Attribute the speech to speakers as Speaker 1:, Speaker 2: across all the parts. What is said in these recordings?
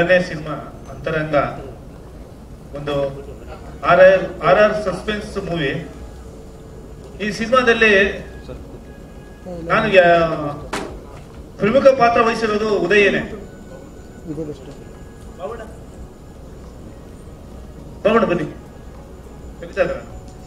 Speaker 1: ಎರಡನೇ ಸಿನಿಮಾ ಅಂತರಂಗ ಒಂದು R R R R suspense movie ಈ ಸಿನಿಮಾದಲ್ಲಿ ನಾನು ಯಾ- ಪ್ರಮುಖ ಪಾತ್ರ ವಹಿಸಿರೋದು ಉದಯನೇ
Speaker 2: ಇದೇ ಬೆಸ್ಟ್
Speaker 1: ತಗೊಂಡು ಬನ್ನಿ ತೆಗಿತಾ ಇದ್ದಾರಾ?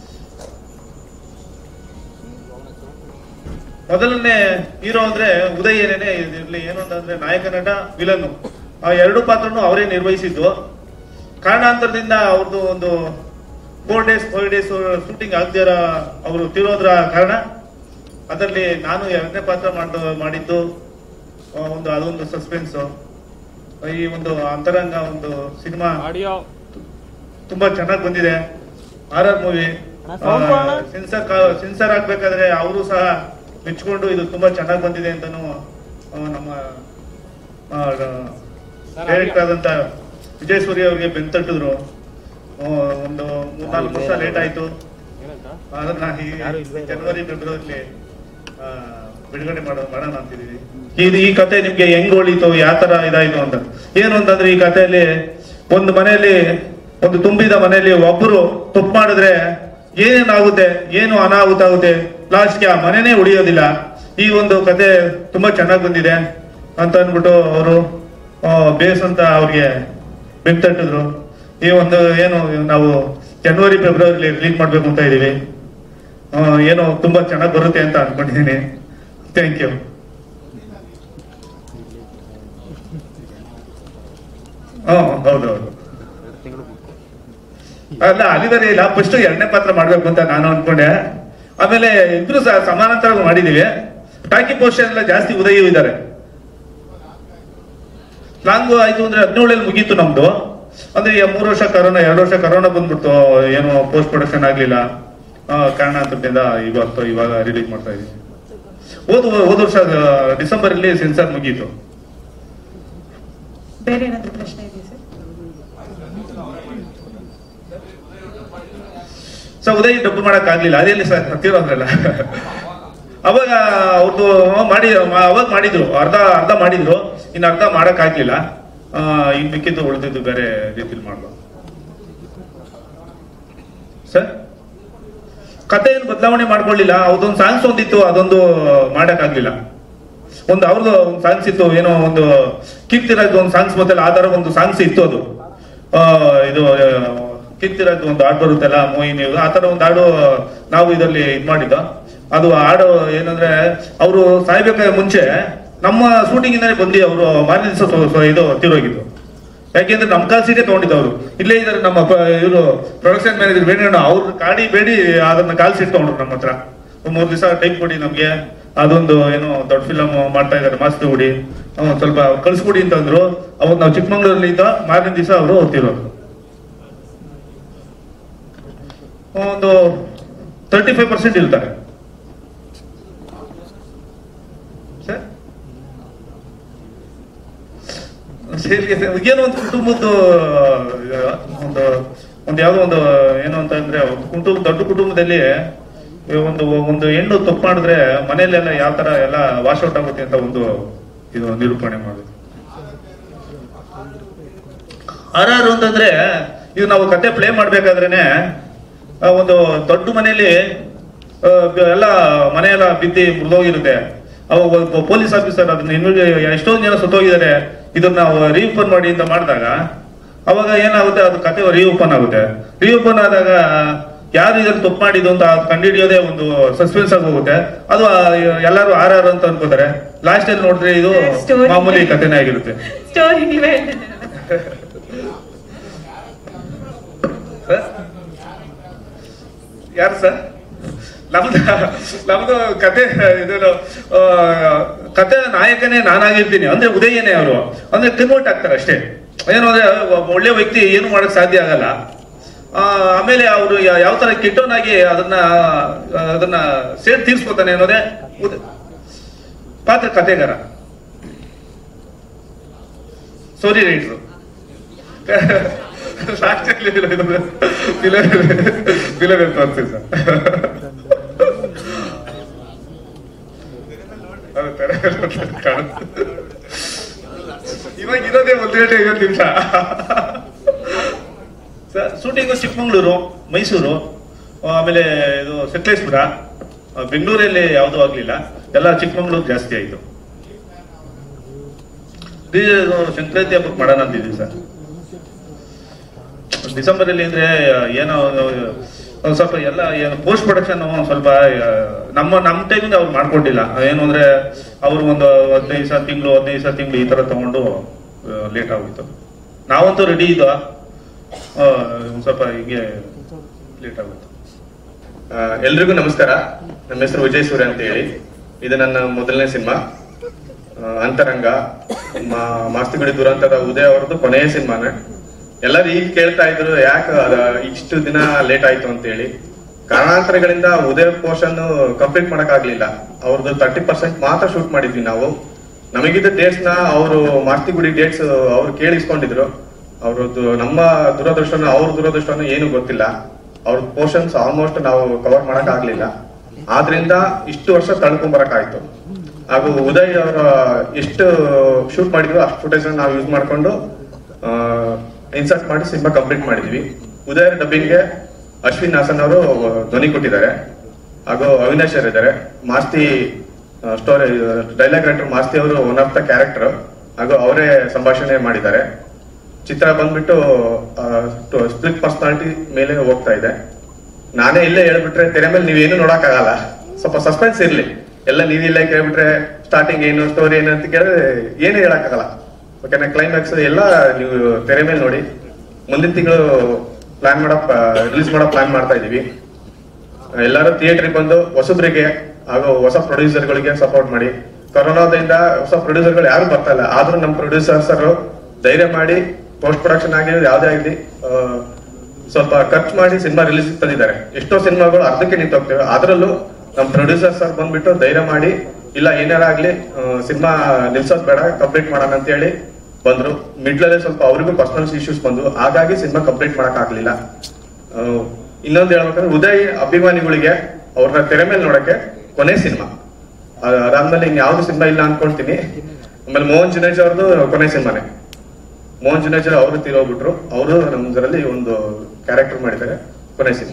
Speaker 1: ಮೊದಲನೇ ಹೀರೋ ಅಂದ್ರೆ ಉದಯ್ ಏನೇನೆ ಇರ್ಲಿ ಏನು ಅಂತಂದ್ರೆ ನಾಯಕ ನಟ ವಿಲನ್ ಆ ಎರಡು ಪಾತ್ರನು ಅವರೇ ನಿರ್ವಹಿಸಿದ್ದು ಕಾರಣಾಂತರದಿಂದ ಅವ್ರದ್ದು ಒಂದು four days five days shooting ಆಗದಿರ ಅವರು ತಿರೋದ್ರ ಕಾರಣ ಅದರಲ್ಲಿ ನಾನು ಎರಡನೇ ಪಾತ್ರ ಮಾಡ್ದು ಮಾಡಿದ್ದು ಆ, ಒಂದು ಅದೊಂದು ಸಸ್ಪೆನ್ಸ್ ಈ ಒಂದು ಅಂತರಂಗ ಒಂದು ಸಿನಿಮಾ
Speaker 3: ಆಡಿಯೋ
Speaker 1: ತುಂಬಾ ಚೆನ್ನಾಗಿ ಬಂದಿದೆ ಆರ್ ಆರ್ ಮೂವಿ
Speaker 2: ಅಣ್ಣ, sound ಕೊಡೋಣ.
Speaker 1: ಸೆನ್ಸರ್ ಸೆನ್ಸರ್ ಆಗ್ಬೇಕಾದ್ರೆ ಅವರು ಸಹ ಮೆಚ್ಕೊಂಡು ಇದು ತುಂಬಾ ಚೆನ್ನಾಗಿ ಬಂದಿದೆ ಅಂತಾನು ಆ, ನಮ್ಮ ಡೈರೆಕ್ಟರ್ ಆದಂತ ವಿಜಯ್ ಸೂರ್ಯ ಅವರಿಗೆ ಬೆಂತಟ್ಟಿದ್ರು ಆ, ಒಂದು ಮೂರ್ನಾಲ್ಕು ವರ್ಷ ಲೇಟ್ ಆಯ್ತು
Speaker 3: ಏನಂತ
Speaker 1: ಅದನ್ನ ಈ
Speaker 2: ಯಾರು ಇಲ್ವೇ ಇಲ್ಲ.
Speaker 1: ಜನವರಿ ಫೆಬ್ರವರಿ ಬಿಡುಗಡೆ ಮಾಡೋ ಮಾಡೋಣ ಅಂತಿದೀವಿ ಇದು ಈ ಕತೆ ನಿಮ್ಗೆ ಹೆಂಗ್ ಹೊಳಿತು ಯಾವ ತರ ಇದಾಯ್ತು ಅಂತ ಏನು ಅಂತಂದ್ರೆ ಈ ಕಥೆಯಲ್ಲಿ ಒಂದು ಮನೆಯಲ್ಲಿ ಒಂದು ತುಂಬಿದ ಮನೆಯಲ್ಲಿ ಒಬ್ರು ತಪ್ಪು ಮಾಡಿದ್ರೆ ಏನೇನಾಗುತ್ತೆ ಏನು ಅನಾಹುತ ಆಗುತ್ತೆ ಲಾಸ್ಟ್ಗೆ ಆ ಮನೆನೇ ಉಳಿಯೋದಿಲ್ಲ ಈ ಒಂದು ಕತೆ ತುಂಬಾ ಚೆನ್ನಾಗಿ ಬಂದಿದೆ ಅಂತ ಅಂದ್ಬಿಟ್ಟು ಅವರು ಬೇಸ್ ಅಂತ ಅವ್ರಿಗೆ ಬೆಂತಟ್ಟಿದ್ರು ಈ ಒಂದು ಏನು ನಾವು ಜನವರಿ ಫೆಬ್ರವರಿ ರಿಲೀಸ್ ಮಾಡ್ಬೇಕು ಅಂತ ಇದೀವಿ ಆ, ಏನೋ ತುಂಬಾ ಚೆನ್ನಾಗಿ ಬರುತ್ತೆ ಅಂತ ಅನ್ಕೊಂಡಿದ್ದೀನಿ ಥ್ಯಾಂಕ್ ಯು ಹ್ಮ್ ಹೌದೌದು ಅಲ್ಲ ಅಲ್ಲಿವರೆ ಇಲ್ಲ ಫಸ್ಟ್ ಎರಡನೇ ಪಾತ್ರ ಮಾಡ್ಬೇಕು ಅಂತ ನಾನು ಅನ್ಕೊಂಡೆ ಆಮೇಲೆ ಇಬ್ರು ಸಹ ಸಮಾನಾಂತರವಾಗಿ ಮಾಡಿದೀವಿ ಟಾಕಿ ಪೋರ್ಷನ್ ಎಲ್ಲ ಜಾಸ್ತಿ ಉದಯ ಇದ್ದಾರೆ ಲಾಂಗು ಆಯ್ತು ಅಂದ್ರೆ ಹದಿನೇಳಲ್ಲಿ ಮುಗೀತು ನಮ್ದು ಅಂದ್ರೆ ಈ ಮೂರು ವರ್ಷ ಕರೋನಾ ಎರಡು ವರ್ಷ ಕರೋನಾ ಬಂದ್ಬಿಡ್ತು ಏನು ಪೋಸ್ಟ್ ಪ್ರೊಡಕ್ಷನ್ ಆಗ್ಲಿಲ್ಲ ಆ, ಕಾರಣಾಂತರದಿಂದ ಇವತ್ತು ಇವಾಗ ರಿಲೀಸ್ ಮಾಡ್ತಾ ಇದೀವಿ ಹೋದ ಹೋದ ವರ್ಷ ಡಿಸೆಂಬರ್ ಅಲ್ಲಿ ಸೆನ್ಸರ್ ಮುಗೀತು
Speaker 4: ಬೇರೆ ಏನಾದ್ರು ಪ್ರಶ್ನೆ ಇದೆಯಾ ಸರ್
Speaker 1: ಸೊ ಉದಯ್ ಡಬ್ಬು ಮಾಡಕ್ ಆಗ್ಲಿಲ್ಲ ಅದೆಲ್ಲಿ ಸರ್ ಹತ್ತಿರೋದ್ರಲ್ಲ ಅವಾಗ ಅವ್ರದ್ದು ಮಾಡಿ ಅವಾಗ ಮಾಡಿದ್ರು ಅರ್ಧ ಅರ್ಧ ಮಾಡಿದ್ರು ಇನ್ನು ಅರ್ಧ ಮಾಡಕ್ ಆಗ್ಲಿಲ್ಲ ಆ, ಇನ್ ಮಿಕ್ಕಿದ್ದು ಉಳಿದಿದ್ದು ಬೇರೆ ರೀತಿಲಿ ಮಾಡ್ಲು ಸರ್ ಕತೆ ಏನು ಬದಲಾವಣೆ ಮಾಡ್ಕೊಳ್ಳಿಲ್ಲ ಅವ್ರದೊಂದು ಸಾಂಗ್ಸ್ ಒಂದಿತ್ತು ಅದೊಂದು ಮಾಡಕ್ ಆಗ್ಲಿಲ್ಲ ಒಂದು ಅವ್ರದ್ದು ಒಂದು ಸಾಂಗ್ಸ್ ಇತ್ತು ಏನೋ ಒಂದು ಕೀರ್ತಿರಾಜ್ ಒಂದು ಸಾಂಗ್ಸ್ ಮೊದಲ ಆ ತರ ಒಂದು ಸಾಂಗ್ಸ್ ಇತ್ತು ಅದು ಆ, ಇದು ಕೀರ್ತಿರಾಜ್ ಒಂದು ಹಾಡು ಬರುತ್ತಲ್ಲ ಮೋಹಿನಿ ಆ ತರ ಒಂದು ಹಾಡು ನಾವು ಇದರಲ್ಲಿ ಇದ್ ಮಾಡಿದ್ದ ಅದು ಹಾಡು ಏನಂದ್ರೆ ಅವರು ಸಾಯ್ಬೇಕಾದ್ರೆ ಮುಂಚೆ ನಮ್ಮ ಶೂಟಿಂಗ್ ಇಂದಾನೆ ಬಂದು ಅವರು ಮಾರನೇ ದಿವಸ ಸೊ- ಸೊ- ಇದು ತೀರೋಗಿದ್ದು ಯಾಕೆಂದ್ರೆ ನಮ್ಮ ಕಾಲ್ ಸೀಟೇ ತಗೊಂಡಿದ್ದವ್ರು ಇಲ್ಲೇ ಇದಾರೆ ನಮ್ಮ ಇವರು ಪ್ರೊಡಕ್ಷನ್ ಮ್ಯಾನೇಜರ್ ಬೇಡ ಅವ್ರ ಕಾಡಿ ಬೇಡಿ ಅದನ್ನ ಕಾಲ್ ಸೀಟ್ ತಗೊಂಡ್ರು ನಮ್ಮ ಹತ್ರ ಒಂದ್ ಮೂರ್ ದಿವಸ ಟೈಮ್ ಕೊಡಿ ನಮ್ಗೆ ಅದೊಂದು ಏನೋ ದೊಡ್ಡ ಫಿಲಮ್ ಮಾಡ್ತಾ ಇದಾರೆ ಮಾಸ್ತಿ ಹುಡಿ ಅವ್ರು ಸ್ವಲ್ಪ ಕಳ್ಸ್ಕೊಡಿ ಅಂತಂದ್ರು ಅವತ್ತು ನಾವು ಚಿಕ್ಕಮಂಗ್ಳೂರಲ್ಲಿ ಇದ್ದ ಮಾರನೇ ದಿವಸ ಅವರು ಹೋಗ್ತಿರೋರು ಒಂದು ತರ್ಟಿ ಫೈವ್ ಪರ್ಸೆಂಟ್ ಇರ್ತಾರೆ ಸರ್ ಸೇರಿ ಏನೋ ಒಂದು ಕುಟುಂಬದ್ದು ಆ, ಒಂದು ಒಂದು ಯಾವ್ದೋ ಒಂದು ಏನು ಅಂತ ಅಂದ್ರೆ ಒಂದು ಕುಟುಂಬ ದೊಡ್ಡ ಕುಟುಂಬದಲ್ಲಿ ಒಂದು ಒಂದು ಹೆಣ್ಣು ತಪ್ಪು ಮಾಡಿದ್ರೆ ಮನೆಯಲ್ಲೆಲ್ಲ ಯಾವ ತರ ಎಲ್ಲ ವಾಶ್ ಔಟ್ ಆಗುತ್ತೆ ಅಂತ ಒಂದು ಇದು ನಿರೂಪಣೆ ಮಾಡೋದು ಆರ್ ಅಂತಂದ್ರೆ ಇದು ನಾವು ಕತೆ ಪ್ಲೇ ಮಾಡ್ಬೇಕಾದ್ರೇನೆ ಆ, ಒಂದು ದೊಡ್ಡ ಮನೆಯಲ್ಲಿ ಆ, ಎಲ್ಲ ಮನೆಯೆಲ್ಲ ಬಿದ್ದಿ ಮುರಿದೋಗಿರುತ್ತೆ ಅವಾಗ ಒಬ್ಬ ಪೊಲೀಸ್ ಆಫೀಸರ್ ಅದನ್ನ ಇನ್ನು ಎಷ್ಟೊಂದು ಜನ ಸತ್ತೋಗಿದ್ದಾರೆ ಇದನ್ನ ರೀಓಪನ್ ಮಾಡಿ ಅಂತ ಮಾಡಿದಾಗ ಅವಾಗ ಏನಾಗುತ್ತೆ ಅದು ಕತೆ ರೀಓಪನ್ ಆಗುತ್ತೆ ರೀಓಪನ್ ಆದಾಗ ಯಾರು ಇದನ್ನ ತಪ್ಪು ಮಾಡಿದ್ದು ಅಂತ ಅದು ಕಂಡುಹಿಡಿಯೋದೇ ಒಂದು ಸಸ್ಪೆನ್ಸ್ ಆಗಿ ಹೋಗುತ್ತೆ ಅದು ಆ, ಎಲ್ಲರೂ ಆರ್ ಆರ್ ಅಂತ ಅನ್ಕೋತಾರೆ ಲಾಸ್ಟ್ ಅಲ್ಲಿ ನೋಡಿದ್ರೆ ಇದು
Speaker 4: Story.
Speaker 1: ಮಾಮೂಲಿ ಕಥೆನೇ ಆಗಿರುತ್ತೆ
Speaker 4: ಸ್ಟೋರಿ ನೀವೇ ಹೇಳ್ತಿದ್ದೀರಲ್ಲ.
Speaker 1: ಸರ್ ಯಾರು ಸರ್ ನಮ್ದು ನಮ್ದು ಕತೆ ಇದು ಆ, ಕತೆ ನಾಯಕನೇ ನಾನಾಗಿರ್ತೀನಿ ಅಂದ್ರೆ ಉದಯನೇ ಅವರು ಅಂದ್ರೆ ಕನ್ವರ್ಟ್ ಆಗ್ತಾರೆ ಅಷ್ಟೇ ಏನು ಅಂದ್ರೆ ಒಬ್ಬ ಒಳ್ಳೆ ವ್ಯಕ್ತಿ ಏನು ಮಾಡಕ್ ಸಾಧ್ಯ ಆಗಲ್ಲ ಆ, ಆಮೇಲೆ ಅವರು ಯಾವ ತರ ಕೆಟ್ಟವನಾಗಿ ಅದನ್ನ ಆ, ಅದನ್ನ ಸೇರ್ ತೀರ್ಸ್ಕೊತಾನೆ ಅನ್ನೋದೇ ಉದ- ಪಾತ್ರ ಕತೆಗಾರ ಸ್ಟೋರಿ ರೈಟ್ರು ಲಾಸ್ಟಲ್ಲಿ ಫಿಲಮ್ ತೋರಿಸಿ ಸರ್ ಅದು ತರ ಕಾಣುತ್ತೆ. ಇವಾಗ ಇವಾಗ ಇರೋದೇ ಒಂದು ಗಂಟೆ ಐವತ್ತು ನಿಮಿಷ ಸರ್ ಶೂಟಿಂಗು ಚಿಕ್ಕಮಂಗ್ಳೂರು ಮೈಸೂರು ಆಮೇಲೆ ಇದು ಸಕಲೇಶ್ಪುರ ಆ, ಬೆಂಗಳೂರಲ್ಲಿ ಯಾವುದೂ ಆಗ್ಲಿಲ್ಲ ಎಲ್ಲ ಚಿಕ್ಕಮಂಗ್ಳೂರು ಜಾಸ್ತಿ ಆಯ್ತು ಇದು ಸಂಕ್ರಾಂತಿ ಹಬ್ಬಕ್ಕೆ ಮಾಡೋಣ ಅಂತಿದ್ವಿ ಸರ್ ಡಿಸೆಂಬರ್ ಅಲ್ಲಿ ಅಂದ್ರೆ ಏನೋ ಒಂದು ಒಂದ್ ಸ್ವಲ್ಪ ಎಲ್ಲ ಪೋಸ್ಟ್ ಪ್ರೊಡಕ್ಷನ್ ಸ್ವಲ್ಪ ಆ, ನಮ್ಮ ನಮ್ಮ ಟೈಮಿಂದ ಅವ್ರು ಮಾಡ್ಕೊಂಡಿಲ್ಲ ಏನು ಅಂದ್ರೆ ಅವ್ರು ಒಂದು ಹದಿನೈದು ಸಾವಿರ ತಿಂಗಳು ಹದಿನೈದು ಸಾವಿರ ತಿಂಗಳು ಈ ತರ ತಗೊಂಡು ಲೇಟ್ ಆಗೋಯ್ತು ನಾವಂತೂ ರೆಡಿ ಇದ್ವ ಆ, ಒಂದ್ ಸ್ವಲ್ಪ ಹೀಗೆ ಲೇಟ್ ಆಗುತ್ತೆ
Speaker 3: ಆ, ಎಲ್ರಿಗೂ ನಮಸ್ಕಾರ ನಮ್ಮ ಹೆಸರು ವಿಜಯ್ ಸೂರ್ಯ ಅಂತ ಹೇಳಿ ಇದು ನನ್ನ ಮೊದಲನೇ ಸಿನಿಮಾ ಅಂತರಂಗ ಮಾ- ಮಾಸ್ತಿಗುಡಿ ದುರಂತದ ಉದಯ ಅವರದ್ದು ಕೊನೆಯ ಸಿನಿಮಾನೇ ಎಲ್ಲರೂ ಈಗ ಕೇಳ್ತಾ ಇದ್ರು ಯಾಕೆ ಅದ ಇಷ್ಟು ದಿನ ಲೇಟ್ ಆಯ್ತು ಅಂತ ಹೇಳಿ ಕಾರಣಾಂತರಗಳಿಂದ ಉದಯ ಪೋರ್ಷನ್ ಕಂಪ್ಲೀಟ್ ಮಾಡಕ್ ಆಗ್ಲಿಲ್ಲ ಅವ್ರದ್ದು ತರ್ಟಿ ಪರ್ಸೆಂಟ್ ಮಾತ್ರ ಶೂಟ್ ಮಾಡಿದ್ವಿ ನಾವು ನಮಗಿದ್ದ ಡೇಟ್ಸ್ ನ ಅವರು ಮಾಸ್ತಿಗುಡಿ ಡೇಟ್ಸ್ ಅವ್ರು ಕೇಳಿಸ್ಕೊಂಡಿದ್ರು ಅವ್ರದ್ದು ನಮ್ಮ ದುರದೃಷ್ಟನ ಅವ್ರ ದುರದೃಷ್ಟನ ಏನು ಗೊತ್ತಿಲ್ಲ ಅವ್ರ ಪೋರ್ಷನ್ಸ್ ಆಲ್ಮೋಸ್ಟ್ ನಾವು ಕವರ್ ಮಾಡಕ್ ಆಗ್ಲಿಲ್ಲ ಆದ್ರಿಂದ ಇಷ್ಟು ವರ್ಷ ತಳ್ಕೊಂಡ್ ಬರಕ್ ಹಾಗೂ ಉದಯ್ ಅವರ ಎಷ್ಟು ಶೂಟ್ ಮಾಡಿದ್ವಿ ಅಷ್ಟು ಫುಟೇಜ್ ನಾವು ಯೂಸ್ ಮಾಡ್ಕೊಂಡು ಇನ್ಸರ್ಟ್ ಮಾಡಿ ಸಿನಿಮಾ ಕಂಪ್ಲೀಟ್ ಮಾಡಿದ್ವಿ ಉದಯ್ ಡಬ್ಬಿಂಗ್ಗೆ ಅಶ್ವಿನ್ ಹಾಸನ್ ಅವರು ಧ್ವನಿ ಕೊಟ್ಟಿದ್ದಾರೆ ಹಾಗೂ ಅವಿನಾಶ್ ಅವರು ಇದ್ದಾರೆ Masti story dialogue writer Masti ಅವರು ಒನ್ ಆಫ್ ದ ಕ್ಯಾರೆಕ್ಟರ್ ಹಾಗೂ ಅವರೇ ಸಂಭಾಷಣೆ ಮಾಡಿದ್ದಾರೆ ಚಿತ್ರ ಬಂದ್ಬಿಟ್ಟು ಸ್ಪ್ಲಿಟ್ ಪರ್ಸನಾಲಿಟಿ ಮೇಲೆ ಹೋಗ್ತಾ ಇದೆ ನಾನೇ ಇಲ್ಲೇ ಹೇಳ್ಬಿಟ್ರೆ ತೆರೆ ಮೇಲೆ ನೀವೇನು ನೋಡಕ್ ಆಗಲ್ಲ ಸ್ವಲ್ಪ ಸಸ್ಪೆನ್ಸ್ ಇರ್ಲಿ ಎಲ್ಲ ನೀವ್ ಇಲ್ಲೇ ಕೇಳ್ಬಿಟ್ರೆ ಸ್ಟಾರ್ಟಿಂಗ್ ಏನು ಸ್ಟೋರಿ ಏನು ಅಂತ ಕೇಳಿದ್ರೆ ಏನು ಹೇಳಕ್ಕಾಗಲ್ಲ ಓಕೆನಾ ಕ್ಲೈಮ್ಯಾಕ್ಸ್ ಎಲ್ಲ ನೀವು ತೆರೆ ಮೇಲೆ ನೋಡಿ ಮುಂದಿನ ತಿಂಗಳು ಪ್ಲಾನ್ ಮಾಡೋ ರಿಲೀಸ್ ಮಾಡೋ ಪ್ಲಾನ್ ಮಾಡ್ತಾ ಇದೀವಿ ಎಲ್ಲರೂ ಥಿಯೇಟರ್ಗೆ ಬಂದು ಹೊಸಬ್ರಿಗೆ ಹಾಗೂ ಹೊಸ ಪ್ರೊಡ್ಯೂಸರ್ಗಳಿಗೆ ಸಪೋರ್ಟ್ ಮಾಡಿ ಕೊರೋನಾದಿಂದ ಹೊಸ ಪ್ರೊಡ್ಯೂಸರ್ಗಳು ಯಾರು ಬರ್ತಾ ಇಲ್ಲ ಆದ್ರೂ ನಮ್ಮ ಪ್ರೊಡ್ಯೂಸರ್ಸ್ ಧೈರ್ಯ ಮಾಡಿ ಪೋಸ್ಟ್ ಪ್ರೊಡಕ್ಷನ್ ಆಗಿರೋದು ಯಾವ್ದೇ ಆಗಲಿ ಸ್ವಲ್ಪ ಖರ್ಚು ಮಾಡಿ ಸಿನಿಮಾ ರಿಲೀಸ್ ತಂದಿದ್ದಾರೆ ಎಷ್ಟೋ ಸಿನಿಮಾಗಳು ಅರ್ಧಕ್ಕೆ ನಿಂತು ಹೋಗ್ತೇವೆ ಅದರಲ್ಲೂ ನಮ್ಮ ಪ್ರೊಡ್ಯೂಸರ್ ಸರ್ ಬಂದ್ಬಿಟ್ಟು ಧೈರ್ಯ ಮಾಡಿ ಇಲ್ಲ ಏನಾರ ಆಗ್ಲಿ ಸಿನಿಮಾ ನಿಲ್ಸೋದ್ ಬೇಡ ಕಂಪ್ಲೀಟ್ ಮಾಡೋಣ ಅಂತ ಹೇಳಿ ಬಂದ್ರು ಮಿಡ್ಲಲ್ಲಿ ಸ್ವಲ್ಪ ಅವ್ರಿಗೂ ಪರ್ಸನಲ್ ಇಶ್ಯೂಸ್ ಬಂದು ಹಾಗಾಗಿ ಸಿನಿಮಾ ಕಂಪ್ಲೀಟ್ ಮಾಡಕ್ ಆಗ್ಲಿಲ್ಲ ಆ, ಇನ್ನೊಂದು ಹೇಳ್ಬೇಕಂದ್ರೆ ಉದಯ್ ಅಭಿಮಾನಿಗಳಿಗೆ ಅವ್ರನ್ನ ತೆರೆ ಮೇಲೆ ನೋಡಕ್ಕೆ ಕೊನೆ ಸಿನಿಮಾ ಅದಾದ್ಮೇಲೆ ಇನ್ ಯಾವ್ದು ಸಿನಿಮಾ ಇಲ್ಲ ಅನ್ಕೊಳ್ತೀನಿ ಆಮೇಲೆ ಮೋಹನ್ ಜುನೇಜ್ ಅವ್ರದ್ದು ಕೊನೆ ಸಿನಿಮಾನೇ ಮೋಹನ್ ಜುನೇಜ್ ಅವರು ತೀರೋಗ್ಬಿಟ್ರು ಅವರು ನಮ್ದ್ರಲ್ಲಿ ಒಂದು ಕ್ಯಾರೆಕ್ಟರ್ ಮಾಡಿದ್ದಾರೆ ಕೊನೆ ಸಿನಿಮಾ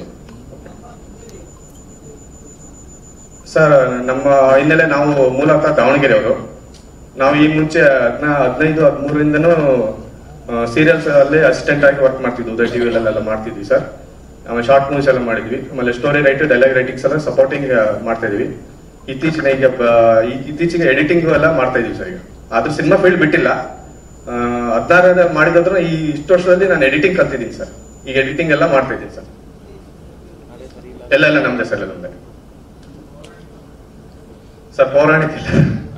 Speaker 3: ಸರ್ ನಮ್ಮ ಹಿನ್ನೆಲೆ ನಾವು ಮೂಲತಃ ದಾವಣಗೆರೆ ಅವರು ನಾವು ಈ ಮುಂಚೆ ಹದಿನ ಹದಿನೈದು ಹದಿಮೂರರಿಂದನೂ ಸೀರಿಯಲ್ಸ್ ಅಲ್ಲಿ ಅಸಿಸ್ಟೆಂಟ್ ಆಗಿ ವರ್ಕ್ ಮಾಡ್ತಿದ್ವಿ ಉದಯ ಟಿವಿ ಎಲ್ಲ ಮಾಡ್ತಿದ್ವಿ ಸರ್ ಆಮೇಲೆ ಶಾರ್ಟ್ ಮೂವೀಸ್ ಎಲ್ಲ ಮಾಡಿದ್ವಿ ಆಮೇಲೆ ಸ್ಟೋರಿ ರೈಟ್ ಡೈಲಾಗ್ ರೈಟಿಂಗ್ಸ್ ಎಲ್ಲ ಸಪೋರ್ಟಿಂಗ್ ಮಾಡ್ತಾ ಇದೀವಿ ಇತ್ತೀಚಿನ ಈಗ ಬ- ಈ- ಇತ್ತೀಚೆಗೆ ಎಡಿಟಿಂಗ್ ಎಲ್ಲ ಮಾಡ್ತಾ ಇದೀವಿ ಸರ್ ಈಗ ಆದ್ರೂ ಸಿನಿಮಾ ಫೀಲ್ಡ್ ಬಿಟ್ಟಿಲ್ಲ ಹದಿನಾರ ಮಾಡಿದ್ರು ಈ ಇಷ್ಟು ವರ್ಷದಲ್ಲಿ ನಾನು ಎಡಿಟಿಂಗ್ ಕಲ್ತಿದ್ದೀನಿ ಸರ್ ಈಗ ಎಡಿಟಿಂಗ್ ಎಲ್ಲ ಮಾಡ್ತಾ ಇದ್ದೀನಿ ಸರ್ ಎಲ್ಲ ಎಲ್ಲ ನಮ್ದೇ ಸರ್ ಎಲ್ಲ ನಮ್ದೇ ಸರ್ ಪೌರಾಣಿಕ ಇಲ್ಲ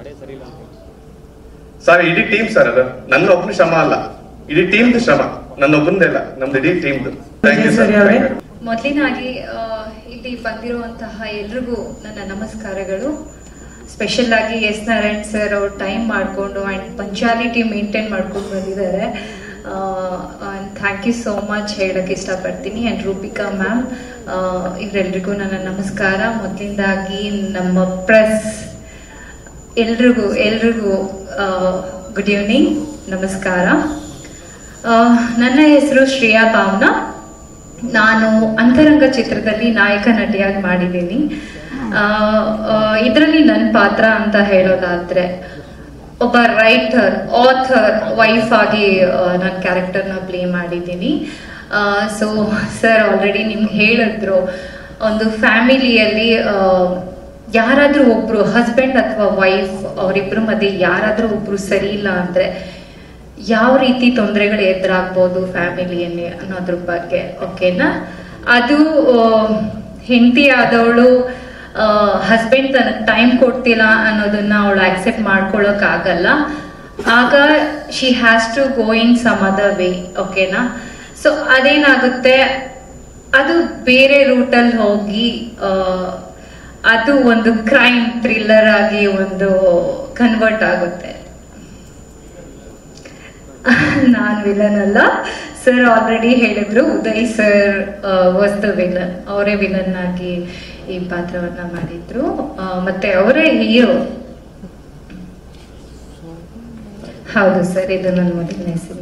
Speaker 3: ಸರ್ ಇಡೀ ಟೀಮ್ ಸರ್ ಅದು ನನ್ನ ಒಬ್ಬನ ಶ್ರಮ ಅಲ್ಲ ಇಡೀ ಟೀಮ್ದು ಶ್ರಮ ನನ್ನ ಒಬ್ಬನದೇ ಅಲ್ಲ ನಮ್ದು ಇಡೀ ಟೀಮ್ದು ಥ್ಯಾಂಕ್ ಯು ಸರ್
Speaker 4: ಸರಿ, ಅವ್ರೆ.
Speaker 5: ಮೊದಲಿನಾಗಿ ಆ, ಇಲ್ಲಿ ಬಂದಿರುವಂತಹ ಎಲ್ರಿಗೂ ನನ್ನ ನಮಸ್ಕಾರಗಳು ಸ್ಪೆಷಲ್ ಆಗಿ ಎಸ್ ನಾರಾಯಣ್ ಸರ್ ಅವ್ರು ಟೈಮ್ ಮಾಡಿಕೊಂಡು ಆ್ಯಂಡ್ ಪಂಚಾಲಿಟಿ ಮೇಂಟೈನ್ ಮಾಡ್ಕೊಂಡು ಬಂದಿದ್ದಾರೆ ಥ್ಯಾಂಕ್ ಯು ಸೋ ಮಚ್ ಹೇಳಕ್ಕೆ ಇಷ್ಟಪಡ್ತೀನಿ ಆ್ಯಂಡ್ ರೂಪಿಕಾ ಮ್ಯಾಮ್ ಇವರೆಲ್ರಿಗೂ ನನ್ನ ನಮಸ್ಕಾರ ಮೊದಲಿಂದಾಗಿ ನಮ್ಮ ಪ್ರೆಸ್ ಎಲ್ರಿಗೂ ಎಲ್ರಿಗೂ ಗುಡ್ ಈವ್ನಿಂಗ್ ನಮಸ್ಕಾರ ಆ, ನನ್ನ ಹೆಸರು ಶ್ರೇಯಾ ಭಾವನಾ ನಾನು ಅಂತರಂಗ ಚಿತ್ರದಲ್ಲಿ ನಾಯಕ ನಟಿಯಾಗಿ ಮಾಡಿದ್ದೀನಿ ಇದರಲ್ಲಿ ನನ್ನ ಪಾತ್ರ ಅಂತ ಹೇಳೋದಾದ್ರೆ ಒಬ್ಬ ರೈಟರ್ ಆಥರ್ ವೈಫ್ ಆಗಿ ನನ್ನ ಕ್ಯಾರೆಕ್ಟರ್ನ ಪ್ಲೇ ಮಾಡಿದ್ದೀನಿ ಸೊ ಸರ್ ಆಲ್ರೆಡಿ ನಿಮ್ಗೆ ಹೇಳಿದ್ರು ಒಂದು ಫ್ಯಾಮಿಲಿಯಲ್ಲಿ ಯಾರಾದ್ರೂ ಒಬ್ರು ಹಸ್ಬೆಂಡ್ ಅಥವಾ ವೈಫ್ ಅವರಿಬ್ಬರ ಮಧ್ಯೆ ಯಾರಾದ್ರೂ ಒಬ್ರು ಸರಿ ಇಲ್ಲ ಅಂದ್ರೆ ಯಾವ ರೀತಿ ತೊಂದರೆಗಳು ಎದುರಾಗ್ಬೋದು ಫ್ಯಾಮಿಲಿಯಲ್ಲಿ ಅನ್ನೋದ್ರ ಬಗ್ಗೆ ಓಕೆನಾ ಅದು ಹೆಂಡತಿ ಆದವಳು ಹಸ್ಬೆಂಡ್ ತನಗೆ ಟೈಮ್ ಕೊಡ್ತಿಲ್ಲ ಅನ್ನೋದನ್ನ ಅವಳು ಆಕ್ಸೆಪ್ಟ್ ಮಾಡ್ಕೊಳಕ್ ಆಗಲ್ಲ ಆಗ she has to go in some other way ಓಕೆನಾ ಸೊ ಅದೇನಾಗುತ್ತೆ ಅದು ಬೇರೆ ರೂಟಲ್ಲಿ ಹೋಗಿ ಆ, ಅದು ಒಂದು ಕ್ರೈಮ್ ಥ್ರಿಲ್ಲರ್ ಆಗಿ ಒಂದು ಕನ್ವರ್ಟ್ ಆಗುತ್ತೆ ನಾನ್ ವಿಲನ್ ಅಲ್ಲ ಸರ್ ಆಲ್ರೆಡಿ ಹೇಳಿದ್ರು Uday sir was the villain ಅವರೇ ವಿಲನ್ ಆಗಿ ಈ ಪಾತ್ರವನ್ನ ಮಾಡಿದ್ರು ಆ, ಮತ್ತೆ ಅವರೇ ಹೀರೋ ಹೌದು ಸರ್ ಇದು ನನ್ನ ಮೊದಲನೇ ಸಿನಿಮಾ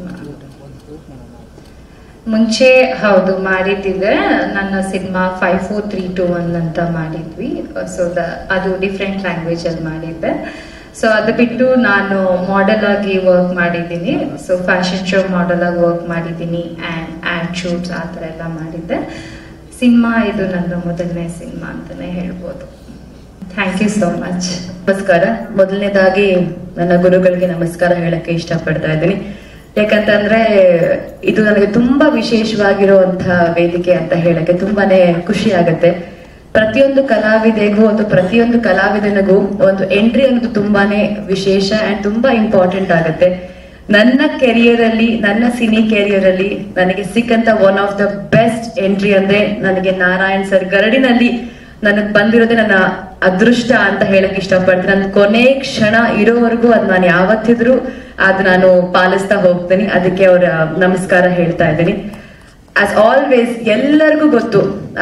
Speaker 5: ಮುಂಚೆ ಹೌದು ಮಾಡಿದ್ದಿದೆ ನನ್ನ cinema five four three two one ಅಂತ ಮಾಡಿದ್ವಿ ಸೊ ದ ಅದು ಡಿಫ್ರೆಂಟ್ ಲ್ಯಾಂಗ್ವೇಜ್ ಅಲ್ಲಿ ಮಾಡಿದ್ದೆ ಸೊ ಅದು ಬಿಟ್ಟು ನಾನು ಮಾಡೆಲ್ ಆಗಿ ವರ್ಕ್ ಮಾಡಿದ್ದೀನಿ ಸೊ ಫ್ಯಾಷನ್ ಶೋ ಮಾಡೆಲ್ ಆಗಿ ವರ್ಕ್ ಮಾಡಿದ್ದೀನಿ ಆ್ಯಂಡ್ ಆ್ಯಂಡ್ ಶೂಟ್ಸ್ ಆ ಥರ ಎಲ್ಲ ಮಾಡಿದ್ದೆ ಸಿನಿಮಾ ಇದು ನನ್ನ ಮೊದಲನೇ ಸಿನಿಮಾ ಅಂತಲೇ ಹೇಳ್ಬೋದು ಥ್ಯಾಂಕ್ ಯು ಸೋ ಮಚ್
Speaker 6: ನಮಸ್ಕಾರ ಮೊದಲನೇದಾಗಿ ನನ್ನ ಗುರುಗಳಿಗೆ ನಮಸ್ಕಾರ ಹೇಳಕ್ಕೆ ಇಷ್ಟಪಡ್ತಾ ಇದ್ದೀನಿ ಯಾಕಂತಂದ್ರೆ ಇದು ನನಗೆ ತುಂಬಾ ವಿಶೇಷವಾಗಿರುವಂತಹ ವೇದಿಕೆ ಅಂತ ಹೇಳಕ್ಕೆ ತುಂಬಾನೇ ಖುಷಿ ಆಗತ್ತೆ ಪ್ರತಿಯೊಂದು ಕಲಾವಿದೆಗೂ ಒಂದು ಪ್ರತಿಯೊಂದು ಕಲಾವಿದನಿಗೂ ಒಂದು ಎಂಟ್ರಿ ಅನ್ನೋದು ತುಂಬಾನೇ ವಿಶೇಷ ಅಂಡ್ ತುಂಬಾ ಇಂಪಾರ್ಟೆಂಟ್ ಆಗತ್ತೆ ನನ್ನ ಕೆರಿಯರ್ ಅಲ್ಲಿ ನನ್ನ ಸಿನಿ ಕೆರಿಯರ್ ಅಲ್ಲಿ ನನಗೆ ಸಿಕ್ಕಂತ one of the best entry ಅಂದ್ರೆ ನನಗೆ ನಾರಾಯಣ್ ಸರ್ ಗರಡಿನಲ್ಲಿ ನನಗ್ ಬಂದಿರೋದೇ ನನ್ನ ಅದೃಷ್ಟ ಅಂತ ಹೇಳಕ್ ಇಷ್ಟಪಡ್ತೀನಿ ನನ್ನ ಕೊನೆ ಕ್ಷಣ ಇರೋವರೆಗೂ ಅದ್ ನಾನು ಯಾವತ್ತಿದ್ರು ಅದ್ ನಾನು ಪಾಲಿಸ್ತಾ ಹೋಗ್ತೀನಿ ಅದಕ್ಕೆ ಅವ್ರ ನಮಸ್ಕಾರ ಹೇಳ್ತಾ ಇದ್ದೀನಿ ಆಸ್ ಆಲ್ವೇಸ್ ಎಲ್ಲರಿಗೂ ಗೊತ್ತು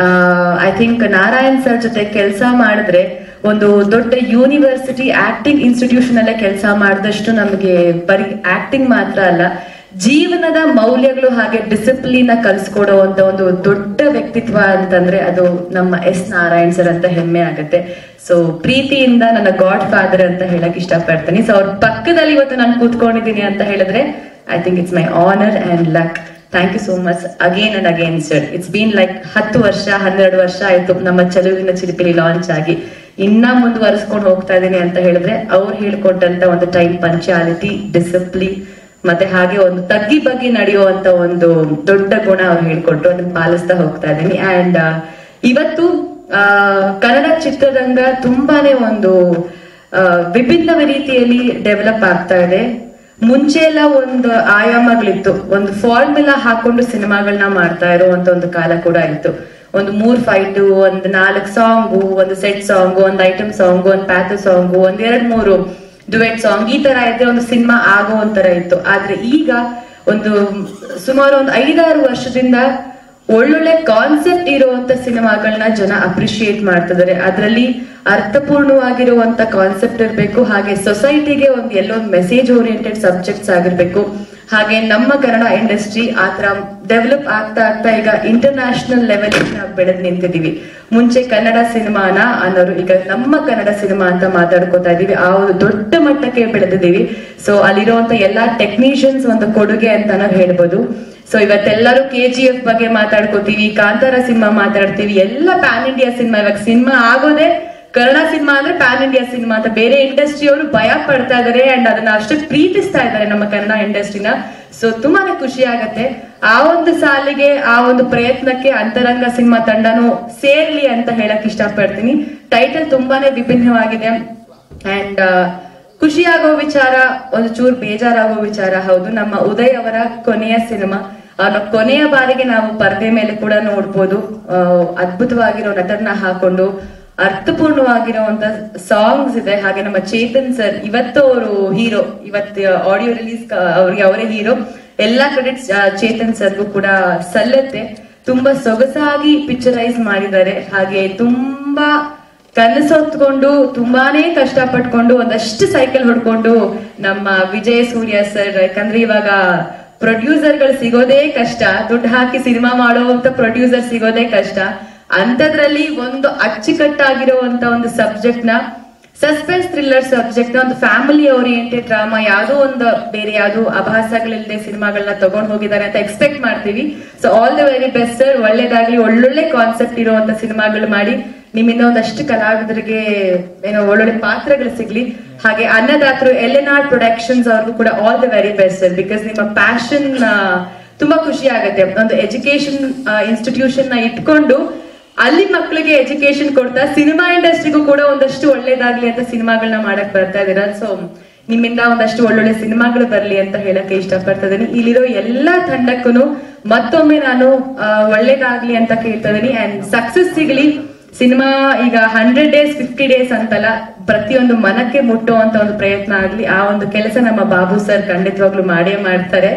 Speaker 6: ಐ ಥಿಂಕ್ ನಾರಾಯಣ್ ಸರ್ ಜೊತೆ ಕೆಲಸ ಮಾಡಿದ್ರೆ ಒಂದು ದೊಡ್ಡ ಯೂನಿವರ್ಸಿಟಿ ಆಕ್ಟಿಂಗ್ ಇನ್ಸ್ಟಿಟ್ಯೂಷನ್ ಅಲ್ಲೇ ಕೆಲಸ ಮಾಡಿದಷ್ಟು ನಮಗೆ ಬರೀ ಆಕ್ಟಿಂಗ್ ಮಾತ್ರ ಅಲ್ಲ ಜೀವನದ ಮೌಲ್ಯಗಳು ಹಾಗೆ ಡಿಸಿಪ್ಲಿನ್ ಕಲ್ಸ್ಕೊಡುವಂತ ಒಂದು ದೊಡ್ಡ ವ್ಯಕ್ತಿತ್ವ ಅಂತಂದ್ರೆ ಅದು ನಮ್ಮ ಎಸ್ ನಾರಾಯಣ್ ಸರ್ ಅಂತ ಹೆಮ್ಮೆ ಆಗುತ್ತೆ ಸೊ ಪ್ರೀತಿಯಿಂದ ನನ್ನ ಗಾಡ್ ಫಾದರ್ ಅಂತ ಹೇಳಕ್ ಇಷ್ಟಪಡ್ತೀನಿ ಸೊ ಅವ್ರ ಪಕ್ಕದಲ್ಲಿ ಇವತ್ತು ನಾನು ಕೂತ್ಕೊಂಡಿದ್ದೀನಿ ಅಂತ ಹೇಳಿದ್ರೆ I think it's my honour and luck thank you so much again and again sir it's been like ಹತ್ತು ವರ್ಷ ಹನ್ನೆರಡು ವರ್ಷ ಆಯ್ತು ನಮ್ಮ ಚಲುವಿನ ಚಿಲಿಪಿಲಿ ಲಾಂಚ್ ಆಗಿ ಇನ್ನ ಮುಂದುವರಿಸ್ಕೊಂಡು ಹೋಗ್ತಾ ಇದೀನಿ ಅಂತ ಹೇಳಿದ್ರೆ ಅವ್ರು ಹೇಳ್ಕೊಟ್ಟಂತ ಒಂದು ಟೈಮ್ ಪಂಚಾಲಿಟಿ ಡಿಸಿಪ್ಲಿನ್ ಮತ್ತೆ ಹಾಗೆ ಒಂದು ತಗ್ಗಿ ಬಗ್ಗಿ ನಡೆಯುವಂತ ಒಂದು ದೊಡ್ಡ ಗುಣ ಅವ್ರು ಹೇಳ್ಕೊಟ್ರು ಅದನ್ನ ಪಾಲಿಸ್ತಾ ಹೋಗ್ತಾ ಇದ್ದೀನಿ ಅಂಡ್ ಇವತ್ತು ಆ, ಕನ್ನಡ ಚಿತ್ರರಂಗ ತುಂಬಾನೇ ಒಂದು ಆ, ವಿಭಿನ್ನ ರೀತಿಯಲ್ಲಿ ಡೆವಲಪ್ ಆಗ್ತಾ ಇದೆ ಮುಂಚೆ ಎಲ್ಲ ಒಂದು ಆಯಾಮಗಳಿತ್ತು ಒಂದು ಫಾರ್ಮುಲಾ ಹಾಕೊಂಡು ಸಿನಿಮಾಗಳನ್ನ ಮಾಡ್ತಾ ಇರುವಂತ ಒಂದು ಕಾಲ ಕೂಡ ಇತ್ತು ಒಂದು ಮೂರ್ ಫೈಟ್ ಒಂದು ನಾಲ್ಕು ಸಾಂಗು ಒಂದು ಸೆಟ್ ಸಾಂಗು ಒಂದು ಐಟಮ್ ಸಾಂಗು ಒಂದು ಪ್ಯಾಥ ಸಾಂಗು ಒಂದ್ ಎರಡ್ ಮೂರು ಡುವೆಟ್ ಸಾಂಗ್ ಈ ತರ ಇದ್ರೆ ಒಂದು ಸಿನಿಮಾ ಆಗೋ ಒಂಥರ ಇತ್ತು ಆದ್ರೆ ಈಗ ಒಂದು ಸುಮಾರು ಒಂದು ಐದಾರು ವರ್ಷದಿಂದ ಒಳ್ಳೊಳ್ಳೆ ಕಾನ್ಸೆಪ್ಟ್ ಇರುವಂತ ಸಿನಿಮಾಗಳನ್ನ ಜನ ಅಪ್ರಿಶಿಯೇಟ್ ಮಾಡ್ತಿದ್ದಾರೆ ಅದರಲ್ಲಿ ಅರ್ಥಪೂರ್ಣವಾಗಿರುವಂತ ಕಾನ್ಸೆಪ್ಟ್ ಇರಬೇಕು ಹಾಗೆ ಸೊಸೈಟಿಗೆ ಒಂದು ಎಲ್ಲೋ ಮೆಸೇಜ್ ಓರಿಯೆಂಟೆಡ್ ಸಬ್ಜೆಕ್ಟ್ಸ್ ಆಗಿರ್ಬೇಕು ಹಾಗೆ ನಮ್ಮ ಕನ್ನಡ ಇಂಡಸ್ಟ್ರಿ ಆತರ ಡೆವಲಪ್ ಆಗ್ತಾ ಆಗ್ತಾ ಈಗ ಇಂಟರ್ನ್ಯಾಷನಲ್ ಲೆವೆಲ್ ನಾವು ಬೆಳೆದ್ ನಿಂತಿದೀವಿ ಮುಂಚೆ ಕನ್ನಡ ಸಿನಿಮಾನ ಅನ್ನೋರು ಈಗ ನಮ್ಮ ಕನ್ನಡ ಸಿನಿಮಾ ಅಂತ ಮಾತಾಡ್ಕೋತಾ ಇದೀವಿ ಆ ಒಂದು ದೊಡ್ಡ ಮಟ್ಟಕ್ಕೆ ಬೆಳೆದಿದ್ದೀವಿ ಸೊ ಅಲ್ಲಿರುವಂತ ಎಲ್ಲಾ ಟೆಕ್ನಿಷಿಯನ್ಸ್ ಒಂದು ಕೊಡುಗೆ ಅಂತ ನಾವು ಹೇಳ್ಬೋದು ಸೊ ಇವತ್ತೆಲ್ಲರೂ ಕೆ ಜಿ ಎಫ್ ಬಗ್ಗೆ ಮಾತಾಡ್ಕೋತೀವಿ ಕಾಂತಾರ ಸಿನಿಮಾ ಮಾತಾಡ್ತೀವಿ ಎಲ್ಲ ಪ್ಯಾನ್ ಇಂಡಿಯಾ ಸಿನಿಮಾ ಇವಾಗ ಸಿನಿಮಾ ಆಗೋದೇ ಕನ್ನಡ ಸಿನಿಮಾ ಅಂದ್ರೆ ಪ್ಯಾನ್ ಇಂಡಿಯಾ ಸಿನಿಮಾ ಅಂತ ಬೇರೆ ಇಂಡಸ್ಟ್ರಿ ಅವರು ಭಯ ಪಡ್ತಾ ಇದಾರೆ ಅಂಡ್ ಅದನ್ನ ಅಷ್ಟು ಪ್ರೀತಿಸ್ತಾ ಇದ್ದಾರೆ ನಮ್ಮ ಕನ್ನಡ ಇಂಡಸ್ಟ್ರಿನ ಸೊ ತುಂಬಾನೇ ಖುಷಿ ಆಗತ್ತೆ ಆ ಒಂದು ಸಾಲಿಗೆ ಆ ಒಂದು ಪ್ರಯತ್ನಕ್ಕೆ ಅಂತರಂಗ ಸಿನಿಮಾ ತಂಡನು ಸೇರ್ಲಿ ಅಂತ ಹೇಳಕ್ ಇಷ್ಟಪಡ್ತೀನಿ ಟೈಟಲ್ ತುಂಬಾನೇ ವಿಭಿನ್ನವಾಗಿದೆ ಅಂಡ್ ಖುಷಿಯಾಗೋ ವಿಚಾರ ಒಂದು ಚೂರ್ ಬೇಜಾರಾಗೋ ವಿಚಾರ ಹೌದು ನಮ್ಮ ಉದಯ್ ಅವರ ಕೊನೆಯ ಸಿನಿಮಾ ಅವನ ಕೊನೆಯ ಬಾರಿಗೆ ನಾವು ಪರದೆ ಮೇಲೆ ಕೂಡ ನೋಡ್ಬೋದು ಆ, ಅದ್ಭುತವಾಗಿರೋ ನಟರ್ನ ಹಾಕೊಂಡು ಅರ್ಥಪೂರ್ಣವಾಗಿರುವಂತ ಸಾಂಗ್ಸ್ ಇದೆ ಹಾಗೆ ನಮ್ಮ ಚೇತನ್ ಸರ್ ಇವತ್ತು ಅವರು ಹೀರೋ ಇವತ್ತು ಆಡಿಯೋ ರಿಲೀಸ್ ಅವ್ರಿಗೆ ಅವರೇ ಹೀರೋ ಎಲ್ಲಾ ಕ್ರೆಡಿಟ್ಸ್ ಚೇತನ್ ಸರ್ಗೂ ಕೂಡ ಸಲ್ಲತ್ತೆ ತುಂಬಾ ಸೊಗಸಾಗಿ ಪಿಕ್ಚರೈಸ್ ಮಾಡಿದ್ದಾರೆ ಹಾಗೆ ತುಂಬಾ ಕನಸೊತ್ಕೊಂಡು ತುಂಬಾನೇ ಕಷ್ಟಪಟ್ಕೊಂಡು ಒಂದಷ್ಟು ಸೈಕಲ್ ಹೊಡ್ಕೊಂಡು ನಮ್ಮ ವಿಜಯ ಸೂರ್ಯ ಸರ್ ಯಾಕಂದ್ರೆ ಇವಾಗ ಪ್ರೊಡ್ಯೂಸರ್ಗಳು ಸಿಗೋದೇ ಕಷ್ಟ ದುಡ್ಡು ಹಾಕಿ ಸಿನಿಮಾ ಮಾಡುವಂತ ಪ್ರೊಡ್ಯೂಸರ್ ಸಿಗೋದೇ ಕಷ್ಟ ಅಂತದ್ರಲ್ಲಿ ಒಂದು ಅಚ್ಚುಕಟ್ಟಾಗಿರುವಂತ ಒಂದು ಸಬ್ಜೆಕ್ಟ್ ನ ಸಸ್ಪೆನ್ಸ್ ಥ್ರಿಲ್ಲರ್ ಸಬ್ಜೆಕ್ಟ್ ನ ಒಂದು ಫ್ಯಾಮಿಲಿ ಓರಿಯೆಂಟೆಡ್ ಡ್ರಾಮಾ ಯಾವ್ದೋ ಒಂದು ಬೇರೆ ಯಾವ್ದು ಅಭಾಸಗಳಿಲ್ಲದೆ ಸಿನಿಮಾಗಳನ್ನ ತಗೊಂಡ್ ಹೋಗಿದ್ದಾರೆ ಅಂತ ಎಕ್ಸ್ಪೆಕ್ಟ್ ಮಾಡ್ತೀವಿ so all the very best sir ಒಳ್ಳೇದಾಗ್ಲಿ ಒಳ್ಳೊಳ್ಳೆ ಕಾನ್ಸೆಪ್ಟ್ ಇರುವಂತ ಸಿನಿಮಾಗಳು ಮಾಡಿ ನಿಮ್ಮಿಂದ ಒಂದಷ್ಟು ಕಲಾವಿದರಿಗೆ ಏನೋ ಒಳ್ಳೊಳ್ಳೆ ಪಾತ್ರಗಳು ಸಿಗ್ಲಿ ಹಾಗೆ ಅನ್ನದಾತರು ಎಲ್ ಎನ್ ಆರ್ ಪ್ರೊಡಕ್ಷನ್ಸ್ ಅವ್ರಿಗೂ ಕೂಡ all the very best sir because ನಿಮ್ಮ ಪ್ಯಾಷನ್ ತುಂಬಾ ಖುಷಿ ಆಗುತ್ತೆ ಒಂದು ಎಜುಕೇಶನ್ ಇನ್ಸ್ಟಿಟ್ಯೂಷನ್ ನ ಇಟ್ಕೊಂಡು ಅಲ್ಲಿ ಮಕ್ಕಳಿಗೆ ಎಜುಕೇಶನ್ ಕೊಡ್ತಾ ಸಿನಿಮಾ ಇಂಡಸ್ಟ್ರಿಗೂ ಕೂಡ ಒಂದಷ್ಟು ಒಳ್ಳೇದಾಗ್ಲಿ ಅಂತ ಸಿನಿಮಾಗಳನ್ನ ಮಾಡಕ್ ಬರ್ತಾ ಇದೀರ ಸೊ ನಿಮ್ಮಿಂದ ಒಂದಷ್ಟು ಒಳ್ಳೊಳ್ಳೆ ಸಿನಿಮಾಗಳು ಬರ್ಲಿ ಅಂತ ಹೇಳಕ್ಕೆ ಇಷ್ಟಪಡ್ತಾ ಇದೀನಿ ಇಲ್ಲಿರೋ ಎಲ್ಲಾ ತಂಡಕ್ಕೂ ಮತ್ತೊಮ್ಮೆ ನಾನು ಆ, ಒಳ್ಳೇದಾಗ್ಲಿ ಅಂತ ಕೇಳ್ತಾ ಇದೀನಿ ಅಂಡ್ ಸಕ್ಸಸ್ ಸಿಗ್ಲಿ ಸಿನಿಮಾ ಈಗ ಹಂಡ್ರೆಡ್ ಡೇಸ್ ಫಿಫ್ಟಿ ಡೇಸ್ ಅಂತಲ್ಲ ಪ್ರತಿಯೊಂದು ಮನಕ್ಕೆ ಮುಟ್ಟುವಂತ ಒಂದು ಪ್ರಯತ್ನ ಆಗ್ಲಿ ಆ ಒಂದು ಕೆಲಸ ನಮ್ಮ ಬಾಬು ಸರ್ ಖಂಡಿತವಾಗ್ಲೂ ಮಾಡೇ ಮಾಡ್ತಾರೆ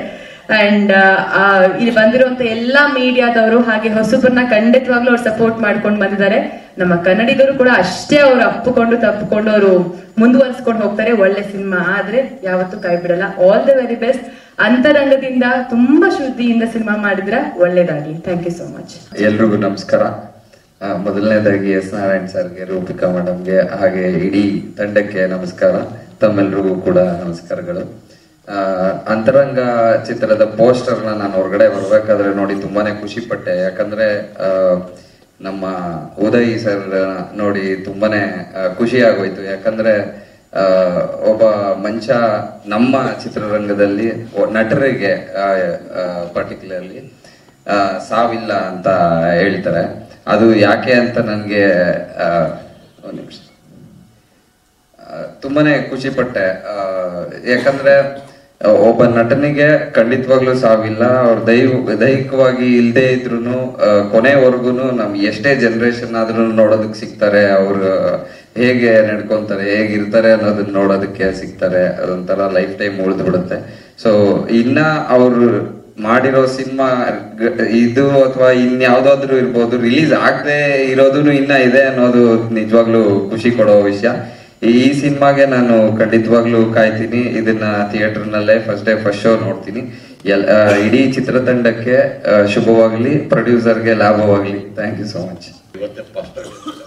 Speaker 6: ಅಂಡ್ ಇಲ್ಲಿ ಬಂದಿರುವಂತ ಎಲ್ಲಾ ಮೀಡಿಯಾದವರು ಹಾಗೆ ಹೊಸಬ್ರನ್ನ ಖಂಡಿತವಾಗ್ಲೂ ಅವ್ರು ಸಪೋರ್ಟ್ ಮಾಡ್ಕೊಂಡು ಬಂದಿದ್ದಾರೆ ನಮ್ಮ ಕನ್ನಡಿಗರು ಕೂಡ ಅಷ್ಟೇ ಅವ್ರು ಅಪ್ಪಿಕೊಂಡು ತಪ್ಪಿಕೊಂಡು ಅವರು ಮುಂದುವರಿಸ್ಕೊಂಡು ಹೋಗ್ತಾರೆ ಒಳ್ಳೆ ಸಿನಿಮಾ ಆದ್ರೆ ಯಾವತ್ತೂ ಕೈ ಬಿಡಲ್ಲ ಆಲ್ ದ ವೆರಿ ಬೆಸ್ಟ್ ಅಂತರಂಗದಿಂದ ತುಂಬಾ ಶುದ್ಧಿಯಿಂದ ಸಿನಿಮಾ ಮಾಡಿದ್ರ ಒಳ್ಳೇದಾಗ್ಲಿ ಥ್ಯಾಂಕ್ ಯು ಸೋ ಮಚ್
Speaker 7: ಎಲ್ರಿಗೂ ನಮಸ್ಕಾರ ಆ, ಮೊದಲನೇದಾಗಿ ಎಸ್ ನಾರಾಯಣ್ ಸರ್ಗೆ ರೂಪಿಕಾ ಮೇಡಮ್ಗೆ ಹಾಗೆ ಇಡೀ ತಂಡಕ್ಕೆ ನಮಸ್ಕಾರ ತಮ್ಮೆಲ್ರಿಗೂ ಕೂಡ ನಮಸ್ಕಾರಗಳು ಆ, ಅಂತರಂಗ ಚಿತ್ರದ ಪೋಸ್ಟರ್ ನ ನಾನು ಹೊರಗಡೆ ಬರ್ಬೇಕಾದ್ರೆ ನೋಡಿ ತುಂಬಾನೇ ಖುಷಿ ಪಟ್ಟೆ ಯಾಕಂದ್ರೆ ಆ, ನಮ್ಮ ಉದಯ್ ಸರ್ ನೋಡಿ ತುಂಬಾನೇ ಆ, ಖುಷಿ ಆಗೋಯ್ತು ಯಾಕಂದ್ರೆ ಆ, ಒಬ್ಬ ಮನುಷ್ಯ ನಮ್ಮ ಚಿತ್ರರಂಗದಲ್ಲಿ ಒ- ನಟರಿಗೆ ಪರ್ಟಿಕ್ಯುಲರ್ಲಿ ಸಾವಿಲ್ಲ ಅಂತ ಹೇಳ್ತಾರೆ ಅದು ಯಾಕೆ ಅಂತ ನನಗೆ ಒಂದು ನಿಮಿಷ ಆ, ತುಂಬಾನೇ ಖುಷಿ ಪಟ್ಟೆ ಆ, ಯಾಕಂದ್ರೆ ಆ, ಒಬ್ಬ ನಟನಿಗೆ ಖಂಡಿತವಾಗ್ಲೂ ಸಾವಿಲ್ಲ ಅವ್ರ ದೈವ ದೈಹಿಕವಾಗಿ ಇಲ್ಲದೆ ಇದ್ರು ಕೊನೆವರೆಗೂ ನಮ್ ಎಷ್ಟೇ ಜನರೇಷನ್ ಆದ್ರೂ ನೋಡೋದಕ್ಕೆ ಸಿಗ್ತಾರೆ ಅವ್ರು ಹೇಗೆ ನಡ್ಕೊಂತಾರೆ ಹೇಗಿರ್ತಾರೆ ಅನ್ನೋದನ್ನ ನೋಡೋದಕ್ಕೆ ಸಿಗ್ತಾರೆ ಅದೊಂಥರ ಲೈಫ್ ಟೈಮ್ ಉಳಿದು ಬಿಡುತ್ತೆ ಸೊ ಇನ್ನ ಅವ್ರು ಮಾಡಿರೋ ಸಿನಿಮಾ ಇದು ಅಥವಾ ಇನ್ಯಾವ್ದಾದ್ರು ಇರ್ಬೋದು ರಿಲೀಸ್ ಆಗದೆ ಇರೋದು ಇನ್ನ ಇದೆ ಅನ್ನೋದು ನಿಜವಾಗ್ಲೂ ಖುಷಿ ಕೊಡೋ ವಿಷಯ ಈ ಸಿನಿಮಾಗೆ ನಾನು ಖಂಡಿತವಾಗ್ಲೂ ಕಾಯ್ತೀನಿ ಇದನ್ನ ಥಿಯೇಟರ್ ನಲ್ಲೇ ಫಸ್ಟ್ ಡೇ ಫಸ್ಟ್ ಶೋ ನೋಡ್ತೀನಿ ಎಲ್ ಆ, ಇಡೀ ಚಿತ್ರತಂಡಕ್ಕೆ ಆ, ಶುಭವಾಗ್ಲಿ ಪ್ರೊಡ್ಯೂಸರ್ಗೆ ಲಾಭವಾಗ್ಲಿ ಥ್ಯಾಂಕ್ ಯು ಸೋ ಮಚ್
Speaker 8: ಇವತ್ತೇ ಫಸ್ಟ್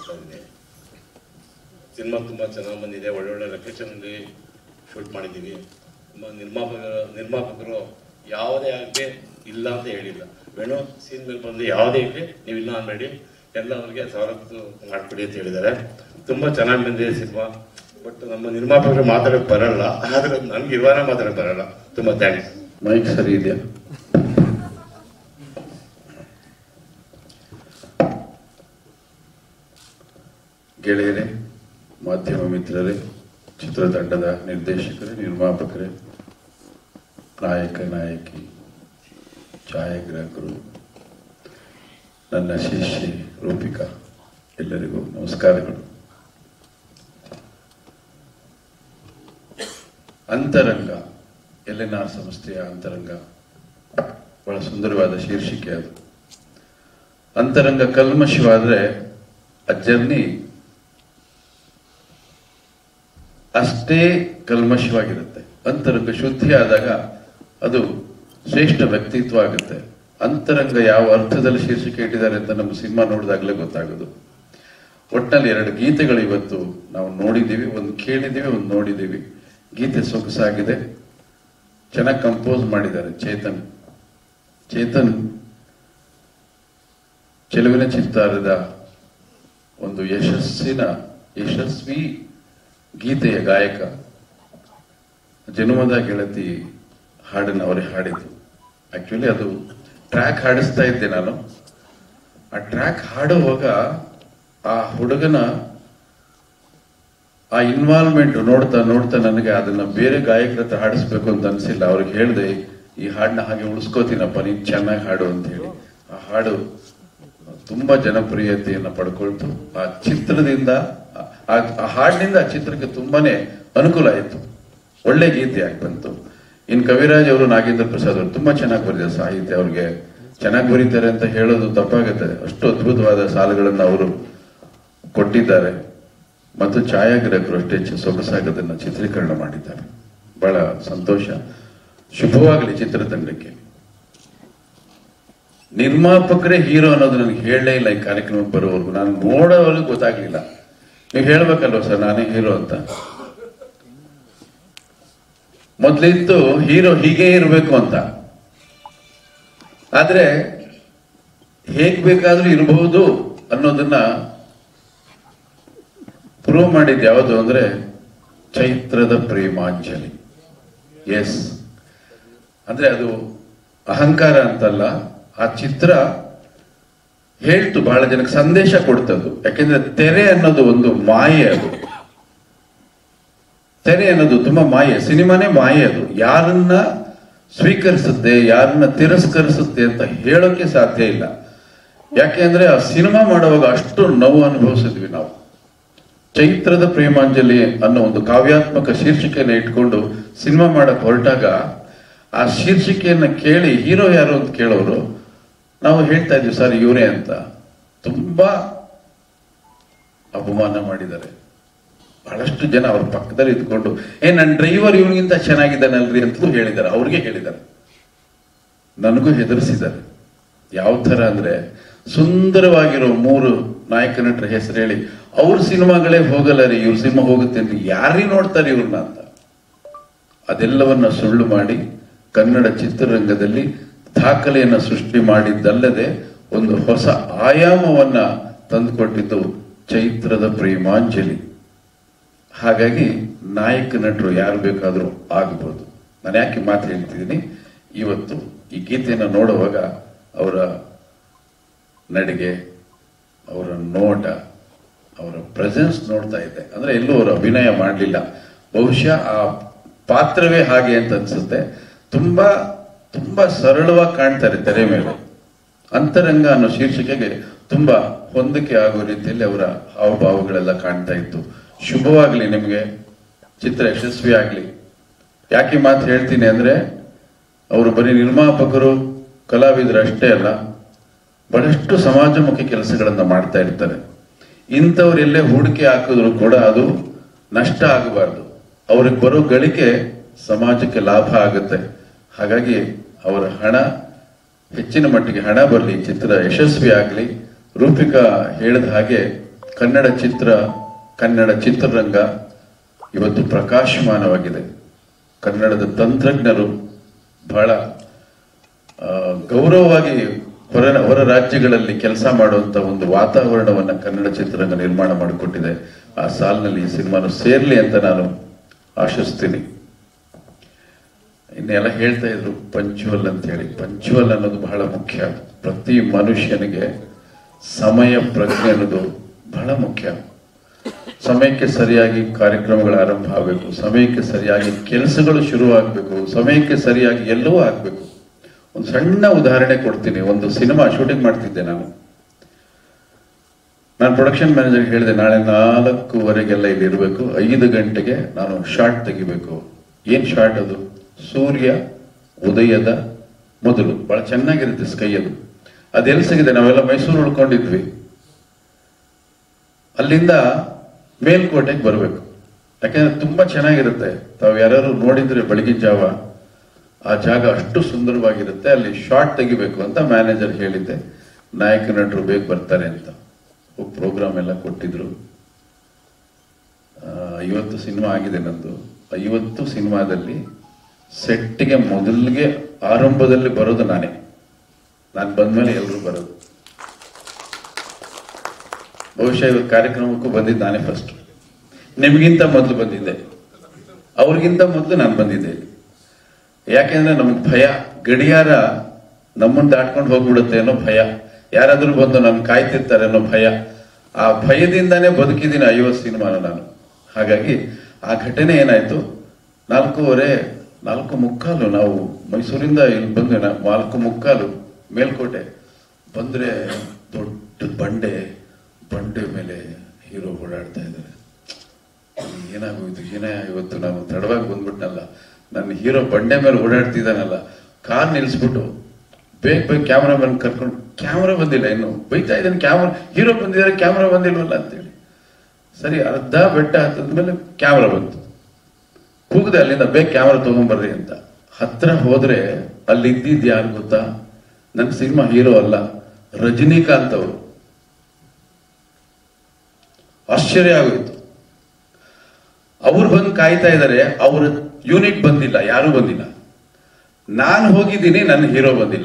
Speaker 8: ಸಿನಿಮಾ ತುಂಬಾ ಚೆನ್ನಾಗಿ ಬಂದಿದೆ ಒಳ್ಳೊಳ್ಳೆ ಲೊಕೇಶನ್ ಅಲ್ಲಿ ಶೂಟ್ ಮಾಡಿದ್ದೀವಿ ತುಂಬ ನಿರ್ಮಾಪಕ ನಿರ್ಮಾಪಕರು ಯಾವುದೇ ಆಗಲಿ ಇಲ್ಲ ಅಂತ ಹೇಳಿಲ್ಲ ವೇಣು ಸೀನ್ ಮೇಲೆ ಬಂದು ಯಾವುದೇ ಇರಲಿ ನೀವು ಇಲ್ಲ ಅನ್ಬೇಡಿ ಎಲ್ಲ ಅವ್ರಿಗೆ ಸವಲತ್ತು ಮಾಡ್ಕೊಡಿ ಅಂತ ಹೇಳಿದ್ದಾರೆ ತುಂಬಾ ಚೆನ್ನಾಗಿ ಬಂದಿದೆ ಸಿನಿಮಾ ಬಟ್ ನಮ್ಮ ನಿರ್ಮಾಪಕರು ಮಾತಾಡೋಕೆ ಬರಲ್ಲ ಆದ್ರೆ ನನ್ಗೆ ಇವಾನ ಮಾತಾಡೋಕೆ ಬರಲ್ಲ ತುಂಬಾ ಥ್ಯಾಂಕ್ಸ್
Speaker 9: ಮೈಕ್ ಸರಿ ಇದೆಯಾ ಗೆಳೆಯರೇ ಮಾಧ್ಯಮ ಮಿತ್ರರೇ ಚಿತ್ರತಂಡದ ನಿರ್ದೇಶಕರೇ ನಿರ್ಮಾಪಕರೇ ನಾಯಕ ನಾಯಕಿ ಛಾಯಾಗ್ರಾಹಕರು ನನ್ನ ಶಿಷ್ಯೆ ರೂಪಿಕಾ ಎಲ್ಲರಿಗೂ ನಮಸ್ಕಾರಗಳು ಅಂತರಂಗ ಎಲ್ಎನ್ಆರ್ ಸಂಸ್ಥೆಯ ಅಂತರಂಗ ಬಹಳ ಸುಂದರವಾದ ಶೀರ್ಷಿಕೆ ಅದು ಅಂತರಂಗ ಕಲ್ಮಶವಾದ್ರೆ ಆ ಜರ್ನಿ ಅಷ್ಟೇ ಕಲ್ಮಶವಾಗಿರುತ್ತೆ ಅಂತರಂಗ ಶುದ್ಧಿ ಆದಾಗ ಅದು ಶ್ರೇಷ್ಠ ವ್ಯಕ್ತಿತ್ವ ಆಗುತ್ತೆ ಅಂತರಂಗ ಯಾವ ಅರ್ಥದಲ್ಲಿ ಶೀರ್ಷಿಕೆ ಇಟ್ಟಿದ್ದಾರೆ ಅಂತ ನಮ್ಮ ಸಿನಿಮಾ ನೋಡಿದಾಗಲೇ ಗೊತ್ತಾಗೋದು ಒಟ್ಟಿನಲ್ಲಿ ಎರಡು ಗೀತೆಗಳು ಇವತ್ತು ನಾವು ನೋಡಿದ್ದೀವಿ ಒಂದು ಕೇಳಿದ್ದೀವಿ ಒಂದು ನೋಡಿದ್ದೀವಿ ಗೀತೆ ಸೊಗಸಾಗಿದೆ ಚೆನ್ನಾಗಿ ಕಂಪೋಸ್ ಮಾಡಿದ್ದಾರೆ ಚೇತನ್ ಚೇತನ್ ಚೆಲುವಿನ ಚಿತ್ತಾರದ ಒಂದು ಯಶಸ್ಸಿನ ಯಶಸ್ವಿ ಗೀತೆಯ ಗಾಯಕ ಜನುಮದ ಗೆಳತಿ ಹಾಡನ್ನು ಅವರೇ ಹಾಡಿದ್ದು ಆಕ್ಚುಲಿ ಅದು ಟ್ರ್ಯಾಕ್ ಹಾಡಿಸ್ತಾ ಇದ್ದೆ ನಾನು ಆ ಟ್ರ್ಯಾಕ್ ಹಾಡುವಾಗ ಆ ಹುಡುಗನ ಆ ಇನ್ವಾಲ್ವ್ಮೆಂಟ್ ನೋಡ್ತಾ ನೋಡ್ತಾ ನನಗೆ ಅದನ್ನ ಬೇರೆ ಗಾಯಕರ ಹತ್ರ ಹಾಡಿಸ್ಬೇಕು ಅಂತ ಅನ್ಸಿಲ್ಲ ಅವ್ರಿಗೆ ಹೇಳ್ದೆ ಈ ಹಾಡನ್ನ ಹಾಗೆ ಉಳಿಸ್ಕೋತೀನಪ್ಪ ನೀನ್ ಚೆನ್ನಾಗಿ ಹಾಡು ಅಂತ ಹೇಳಿ ಆ ಹಾಡು ತುಂಬಾ ಜನಪ್ರಿಯತೆಯನ್ನ ಪಡ್ಕೊಳ್ತು ಆ ಚಿತ್ರದಿಂದ ಆ- ಆ ಹಾಡಿನಿಂದ ಆ ಚಿತ್ರಕ್ಕೆ ತುಂಬಾನೇ ಅನುಕೂಲ ಆಯಿತು ಒಳ್ಳೆ ಗೀತೆ ಆಗಿ ಬಂತು ಇನ್ ಕವಿರಾಜ್ ಅವರು ನಾಗೇಂದ್ರ ಪ್ರಸಾದ್ ಅವರು ತುಂಬಾ ಚೆನ್ನಾಗಿ ಬರೆದಿದ್ದಾರೆ ಸಾಹಿತ್ಯ ಅವ್ರಿಗೆ ಚೆನ್ನಾಗಿ ಬರೀತಾರೆ ಅಂತ ಹೇಳೋದು ತಪ್ಪಾಗುತ್ತೆ ಅಷ್ಟು ಅದ್ಭುತವಾದ ಸಾಲುಗಳನ್ನ ಅವರು ಕೊಟ್ಟಿದ್ದಾರೆ ಮತ್ತು ಛಾಯಾಗ್ರಾಹಕರು ಅಷ್ಟೇ ಚ- ಸೊಗಸಾಗದನ್ನ ಚಿತ್ರೀಕರಣ ಮಾಡಿದ್ದಾರೆ ಬಹಳ ಸಂತೋಷ ಶುಭವಾಗಲಿ ಚಿತ್ರತಂಡಕ್ಕೆ ನಿರ್ಮಾಪಕರೇ ಹೀರೋ ಅನ್ನೋದು ನನಗೆ ಹೇಳಲೇ ಇಲ್ಲ ಈ ಕಾರ್ಯಕ್ರಮಕ್ಕೆ ಬರೋವರೆಗೂ ನಾನು ನೋಡೋವರೆಗೂ ಗೊತ್ತಾಗ್ಲಿಲ್ಲ ನೀವು ಹೇಳ್ಬೇಕಲ್ವ ಸರ್ ನಾನೇ ಹೀರೋ ಅಂತ ಮೊದ್ಲಿತ್ತು ಹೀರೋ ಹೀಗೆ ಇರಬೇಕು ಅಂತ ಆದ್ರೆ ಹೇಗ್ ಬೇಕಾದ್ರೂ ಇರಬಹುದು ಅನ್ನೋದನ್ನ ಪ್ರೂವ್ ಮಾಡಿದ್ ಯಾವುದು ಅಂದ್ರೆ ಚೈತ್ರದ ಪ್ರೇಮಾಂಜಲಿ ಎಸ್ ಅಂದ್ರೆ ಅದು ಅಹಂಕಾರ ಅಂತಲ್ಲ ಆ ಚಿತ್ರ ಹೇಳ್ತು ಬಹಳ ಜನಕ್ಕೆ ಸಂದೇಶ ಕೊಡ್ತದ್ದು ಯಾಕೆಂದ್ರೆ ತೆರೆ ಅನ್ನೋದು ಒಂದು ಮಾಯೆ ಅದು ತೆರೆ ಅನ್ನೋದು ತುಂಬಾ ಮಾಯೆ ಸಿನಿಮಾನೇ ಮಾಯೆ ಅದು ಯಾರನ್ನ ಸ್ವೀಕರಿಸುತ್ತೆ ಯಾರನ್ನ ತಿರಸ್ಕರಿಸುತ್ತೆ ಅಂತ ಹೇಳೋಕೆ ಸಾಧ್ಯ ಇಲ್ಲ ಯಾಕೆಂದ್ರೆ ಆ ಸಿನಿಮಾ ಮಾಡುವಾಗ ಅಷ್ಟು ನೋವು ಅನುಭವಿಸಿದ್ವಿ ನಾವು ಚೈತ್ರದ ಪ್ರೇಮಾಂಜಲಿ ಅನ್ನೋ ಒಂದು ಕಾವ್ಯಾತ್ಮಕ ಶೀರ್ಷಿಕೆಯನ್ನು ಇಟ್ಕೊಂಡು ಸಿನಿಮಾ ಮಾಡಕ್ ಹೊರಟಾಗ ಆ ಶೀರ್ಷಿಕೆಯನ್ನ ಕೇಳಿ ಹೀರೋ ಯಾರು ಅಂತ ಕೇಳೋರು ನಾವು ಹೇಳ್ತಾ ಇದ್ವಿ ಸರ್ ಇವರೇ ಅಂತ ತುಂಬಾ ಅಪಮಾನ ಮಾಡಿದ್ದಾರೆ ಬಹಳಷ್ಟು ಜನ ಅವ್ರ ಪಕ್ಕದಲ್ಲಿ ಇದ್ಕೊಂಡು ಏ ನನ್ನ ಡ್ರೈವರ್ ಇವನಿಗಿಂತ ಚೆನ್ನಾಗಿದ್ದಾನಲ್ರಿ ಅಂತಲೂ ಹೇಳಿದ್ದಾರೆ ಅವ್ರಿಗೆ ಹೇಳಿದ್ದಾರೆ ನನಗೂ ಹೆದರಿಸಿದ್ದಾರೆ ಯಾವ ತರ ಅಂದ್ರೆ ಸುಂದರವಾಗಿರೋ ಮೂರು ನಾಯಕ ನಟರ ಹೆಸರು ಹೇಳಿ ಅವ್ರ ಸಿನಿಮಾಗಳೇ ಹೋಗಲ್ಲ ರೀ ಇವ್ರ ಸಿನಿಮಾ ಹೋಗುತ್ತೆ ಅಂತ ಯಾರೀ ನೋಡ್ತಾರೆ ಇವ್ರನ್ನ ಅಂತ ಅದೆಲ್ಲವನ್ನ ಸುಳ್ಳು ಮಾಡಿ ಕನ್ನಡ ಚಿತ್ರರಂಗದಲ್ಲಿ ದಾಖಲೆಯನ್ನ ಸೃಷ್ಟಿ ಮಾಡಿದ್ದಲ್ಲದೆ ಒಂದು ಹೊಸ ಆಯಾಮವನ್ನ ತಂದುಕೊಟ್ಟಿದ್ದು ಚೈತ್ರದ ಪ್ರೇಮಾಂಜಲಿ ಹಾಗಾಗಿ ನಾಯಕ ನಟರು ಯಾರು ಬೇಕಾದರೂ ಆಗಬಹುದು ನಾನು ಯಾಕೆ ಮಾತು ಹೇಳ್ತಿದ್ದೀನಿ ಇವತ್ತು ಈ ಗೀತೆಯನ್ನು ನೋಡುವಾಗ ಅವರ ನಡಿಗೆ ಅವರ ನೋಟ ಅವರ ಪ್ರೆಸೆನ್ಸ್ ನೋಡ್ತಾ ಇದ್ದೆ ಅಂದ್ರೆ ಎಲ್ಲೂ ಅವರು ಅಭಿನಯ ಮಾಡಲಿಲ್ಲ ಬಹುಶಃ ಆ ಪಾತ್ರವೇ ಹಾಗೆ ಅಂತ ಅನ್ಸುತ್ತೆ ತುಂಬಾ ತುಂಬಾ ಸರಳವಾಗಿ ಕಾಣ್ತಾರೆ ತೆರೆ ಮೇಲೆ ಅಂತರಂಗ ಅನ್ನೋ ಶೀರ್ಷಿಕೆಗೆ ತುಂಬಾ ಹೊಂದಿಕೆ ಆಗೋ ರೀತಿಯಲ್ಲಿ ಅವರ ಹಾವಭಾವಗಳೆಲ್ಲ ಕಾಣ್ತಾ ಇತ್ತು ಶುಭವಾಗ್ಲಿ ನಿಮ್ಗೆ ಚಿತ್ರ ಯಶಸ್ವಿ ಆಗ್ಲಿ ಯಾಕೆ ಈ ಮಾತು ಹೇಳ್ತೀನಿ ಅಂದ್ರೆ ಅವರು ಬರೀ ನಿರ್ಮಾಪಕರು ಕಲಾವಿದರು ಅಷ್ಟೇ ಅಲ್ಲ ಬಹಳಷ್ಟು ಸಮಾಜಮುಖಿ ಕೆಲಸಗಳನ್ನ ಮಾಡ್ತಾ ಇರ್ತಾರೆ ಇಂಥವ್ರು ಎಲ್ಲೇ ಹೂಡಿಕೆ ಹಾಕಿದ್ರು ಕೂಡ ಅದು ನಷ್ಟ ಆಗಬಾರ್ದು ಅವ್ರಿಗೆ ಬರೋ ಗಳಿಕೆ ಸಮಾಜಕ್ಕೆ ಲಾಭ ಆಗುತ್ತೆ ಹಾಗಾಗಿ ಅವರ ಹಣ ಹೆಚ್ಚಿನ ಮಟ್ಟಿಗೆ ಹಣ ಬರಲಿ ಚಿತ್ರ ಯಶಸ್ವಿ ಆಗಲಿ ರೂಪಿಕಾ ಹೇಳಿದ ಹಾಗೆ ಕನ್ನಡ ಚಿತ್ರ ಕನ್ನಡ ಚಿತ್ರರಂಗ ಇವತ್ತು ಪ್ರಕಾಶಮಾನವಾಗಿದೆ ಕನ್ನಡದ ತಂತ್ರಜ್ಞರು ಬಹಳ ಆ, ಗೌರವವಾಗಿ ಹೊರ ಹೊರ ರಾಜ್ಯಗಳಲ್ಲಿ ಕೆಲಸ ಮಾಡುವಂತ ಒಂದು ವಾತಾವರಣವನ್ನ ಕನ್ನಡ ಚಿತ್ರರಂಗ ನಿರ್ಮಾಣ ಮಾಡಿಕೊಟ್ಟಿದೆ ಆ ಸಾಲಿನಲ್ಲಿ ಈ ಸಿನಿಮಾನು ಸೇರ್ಲಿ ಅಂತ ನಾನು ಆಶಿಸ್ತೀನಿ ಇನ್ನೆಲ್ಲ ಹೇಳ್ತಾ ಇದ್ರು ಪಂಚುವಲ್ ಅಂತ ಹೇಳಿ ಪಂಚುವಲ್ ಅನ್ನೋದು ಬಹಳ ಮುಖ್ಯ ಪ್ರತಿ ಮನುಷ್ಯನಿಗೆ ಸಮಯ ಪ್ರಜ್ಞೆ ಅನ್ನೋದು ಬಹಳ ಮುಖ್ಯ ಸಮಯಕ್ಕೆ ಸರಿಯಾಗಿ ಕಾರ್ಯಕ್ರಮಗಳು ಆರಂಭ ಆಗಬೇಕು ಸಮಯಕ್ಕೆ ಸರಿಯಾಗಿ ಕೆಲಸಗಳು ಶುರು ಆಗಬೇಕು ಸಮಯಕ್ಕೆ ಸರಿಯಾಗಿ ಎಲ್ಲವೂ ಆಗಬೇಕು ಒಂದು ಸಣ್ಣ ಉದಾಹರಣೆ ಕೊಡ್ತೀನಿ ಒಂದು ಸಿನಿಮಾ ಶೂಟಿಂಗ್ ಮಾಡ್ತಿದ್ದೆ ನಾನು ನಾನು ಪ್ರೊಡಕ್ಷನ್ ಮ್ಯಾನೇಜರ್ ಹೇಳಿದೆ ನಾಳೆ ನಾಲ್ಕೂವರೆಗೆಲ್ಲ ಇಲ್ಲಿ ಇರಬೇಕು ಐದು ಗಂಟೆಗೆ ನಾನು ಶಾರ್ಟ್ ತೆಗಿಬೇಕು ಏನ್ ಶಾರ್ಟ್ ಅದು ಸೂರ್ಯ ಉದಯದ ಮೊದಲು ಬಹಳ ಚೆನ್ನಾಗಿರುತ್ತೆ ಸ್ಕೈ ಅದು ಅದೆಲ್ಲಿ ಸಿಗಿದೆ ನಾವೆಲ್ಲ ಮೈಸೂರು ಉಳ್ಕೊಂಡಿದ್ವಿ ಅಲ್ಲಿಂದ ಮೇಲ್ಕೋಟೆಗೆ ಬರಬೇಕು ಯಾಕಂದ್ರೆ ತುಂಬಾ ಚೆನ್ನಾಗಿರುತ್ತೆ ತಾವು ಯಾರು ನೋಡಿದ್ರೆ ಬೆಳಗಿನ ಜಾವ ಆ ಜಾಗ ಅಷ್ಟು ಸುಂದರವಾಗಿರುತ್ತೆ ಅಲ್ಲಿ ಶಾರ್ಟ್ ತೆಗಿಬೇಕು ಅಂತ ಮ್ಯಾನೇಜರ್ ಹೇಳಿದ್ದೆ ನಾಯಕ ನಟರು ಬೇಗ ಬರ್ತಾರೆ ಅಂತ ಪ್ರೋಗ್ರಾಮ್ ಎಲ್ಲ ಕೊಟ್ಟಿದ್ರು ಆ, ಐವತ್ತು ಸಿನಿಮಾ ಆಗಿದೆ ನಂದು ಐವತ್ತು ಸಿನಿಮಾದಲ್ಲಿ ಸೆಟ್ಗೆ ಮೊದಲಿಗೆ ಆರಂಭದಲ್ಲಿ ಬರೋದು ನಾನೇ ನಾನು ಬಂದ್ಮೇಲೆ ಎಲ್ಲರೂ ಬರೋದು ಬಹುಶಃ ಇವತ್ತು ಕಾರ್ಯಕ್ರಮಕ್ಕೂ ಬಂದಿದ್ದು ನಾನೇ ಫಸ್ಟ್ ನಿಮಗಿಂತ ಮೊದಲು ಬಂದಿದ್ದೆ ಅವ್ರಿಗಿಂತ ಮೊದಲು ನಾನು ಬಂದಿದ್ದೆ ಇಲ್ಲಿ. ಯಾಕೆಂದ್ರೆ ನಮ್ಗೆ ಭಯ ಗಡಿಯಾರ ನಮ್ಮನ್ನ ದಾಟ್ಕೊಂಡು ಹೋಗ್ಬಿಡುತ್ತೆ ಅನ್ನೋ ಭಯ ಯಾರಾದ್ರೂ ಬಂದು ನನ್ ಕಾಯ್ತಿರ್ತಾರೆ ಅನ್ನೋ ಭಯ ಆ ಭಯದಿಂದಾನೇ ಬದುಕಿದ್ದೀನಿ ಐವತ್ತು ಸಿನಿಮಾನ ನಾನು ಹಾಗಾಗಿ ಆ ಘಟನೆ ಏನಾಯ್ತು ನಾಲ್ಕೂವರೆ ನಾಲ್ಕು ಮುಕ್ಕಾಲು ನಾವು ಮೈಸೂರಿಂದ ಇಲ್ಲಿ ಬಂದ್ವಿ ನಾ- ನಾಲ್ಕು ಮುಕ್ಕಾಲು ಮೇಲ್ಕೋಟೆ ಬಂದ್ರೆ ದೊಡ್ಡ ಬಂಡೆ ಬಂಡೆ ಮೇಲೆ ಹೀರೋ ಓಡಾಡ್ತಾ ಇದ್ದಾರೆ ಏನಾಗೋಯ್ತು ಏನೇ ಇವತ್ತು ನಾನು ತಡವಾಗಿ ಬಂದ್ಬಿಟ್ನಲ್ಲ ನನ್ನ ಹೀರೋ ಬಂಡೆ ಮೇಲೆ ಓಡಾಡ್ತಿದ್ದಾನಲ್ಲ ಕಾರ್ ನಿಲ್ಸ್ಬಿಟ್ಟು ಬೇಗ ಬೇಗ ಕ್ಯಾಮ್ರಾಮನ್ ಕರ್ಕೊಂಡು ಕ್ಯಾಮ್ರಾ ಬಂದಿಲ್ಲ ಇನ್ನು ಬೈತಾ ಇದ್ದಾನೆ ಕ್ಯಾಮ್ರಾ ಹೀರೋ ಬಂದಿದ್ದಾರೆ ಕ್ಯಾಮ್ರಾ ಬಂದಿಲ್ವಲ್ಲ ಅಂತೇಳಿ ಸರಿ ಅರ್ಧ ಬೆಟ್ಟ ಹತ್ತದ್ಮೇಲೆ ಕ್ಯಾಮ್ರಾ ಬಂತು ಕೂಗದೆ ಅಲ್ಲಿಂದ ಬೇಗ ಕ್ಯಾಮ್ರಾ ತಗೊಂಡ್ಬರ್ರಿ ಅಂತ ಹತ್ರ ಹೋದ್ರೆ ಅಲ್ಲಿ ಇದ್ದಿದ್ ಯಾರು ಗೊತ್ತಾ ನನ್ನ ಸಿನಿಮಾ ಹೀರೋ ಅಲ್ಲ ರಜನಿಕಾಂತ್ ಅವರು ಆಶ್ಚರ್ಯ ಆಗೋಯ್ತು ಅವ್ರು ಬಂದು ಕಾಯ್ತಾ ಇದ್ದಾರೆ ಅವ್ರ ಯೂನಿಟ್ ಬಂದಿಲ್ಲ ಯಾರು ಬಂದಿಲ್ಲ ನಾನು ಹೋಗಿದ್ದೀನಿ ನನ್ನ ಹೀರೋ ಬಂದಿಲ್ಲ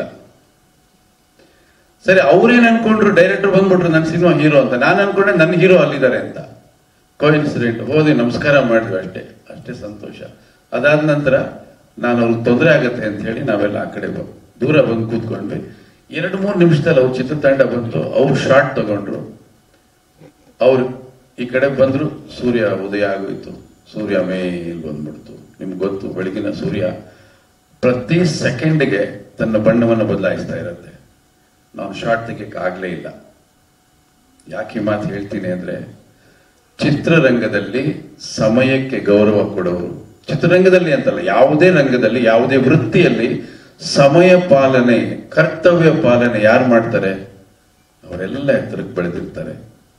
Speaker 9: ಸರಿ ಅವ್ರೇನ್ ಅನ್ಕೊಂಡ್ರು ಡೈರೆಕ್ಟರ್ ಬಂದ್ಬಿಟ್ರು ನನ್ನ ಸಿನಿಮಾ ಹೀರೋ ಅಂತ ನಾನು ಅನ್ಕೊಂಡೆ ನನ್ನ ಹೀರೋ ಅಲ್ಲಿದ್ದಾರೆ ಅಂತ ಕೋಇನ್ಸಿಡೆಂಟ್ ಹೋದಿ ನಮಸ್ಕಾರ ಮಾಡಿದ್ವಿ ಅಷ್ಟೇ ಅಷ್ಟೇ ಸಂತೋಷ ಅದಾದ ನಂತರ ನಾನು ಅವ್ರಿಗೆ ತೊಂದರೆ ಆಗತ್ತೆ ಅಂತ ಹೇಳಿ ನಾವೆಲ್ಲ ಆ ಕಡೆ ಬ- ದೂರ ಬಂದು ಕೂತ್ಕೊಂಡ್ವಿ ಎರಡು ಮೂರು ನಿಮಿಷದಲ್ಲಿ ಅವ್ರ ಚಿತ್ರತಂಡ ಬಂತು ಅವ್ರು ಶಾರ್ಟ್ ತಗೊಂಡ್ರು ಅವ್ರು ಈ ಕಡೆ ಬಂದ್ರು ಸೂರ್ಯ ಉದಯ ಆಗೋಯ್ತು ಸೂರ್ಯ ಮೇಲ್ ಬಂದ್ಬಿಡ್ತು ನಿಮ್ಗೆ ಗೊತ್ತು ಬೆಳಗಿನ ಸೂರ್ಯ ಪ್ರತಿ ಸೆಕೆಂಡ್ಗೆ ತನ್ನ ಬಣ್ಣವನ್ನು ಬದಲಾಯಿಸ್ತಾ ಇರುತ್ತೆ ನಾವು ಶಾರ್ಟ್ ತೆಗಿಯಕ್ಕೆ ಆಗ್ಲೇ ಇಲ್ಲ ಯಾಕೆ ಈ ಮಾತು ಹೇಳ್ತೀನಿ ಅಂದ್ರೆ ಚಿತ್ರರಂಗದಲ್ಲಿ ಸಮಯಕ್ಕೆ ಗೌರವ ಕೊಡೋರು ಚಿತ್ರರಂಗದಲ್ಲಿ ಅಂತಲ್ಲ ಯಾವುದೇ ರಂಗದಲ್ಲಿ ಯಾವುದೇ ವೃತ್ತಿಯಲ್ಲಿ ಸಮಯ ಪಾಲನೆ ಕರ್ತವ್ಯ ಪಾಲನೆ ಯಾರು ಮಾಡ್ತಾರೆ ಅವರೆಲ್ಲ ಎತ್ತರಕ್ಕೆ ಬೆಳೆದಿರ್ತಾರೆ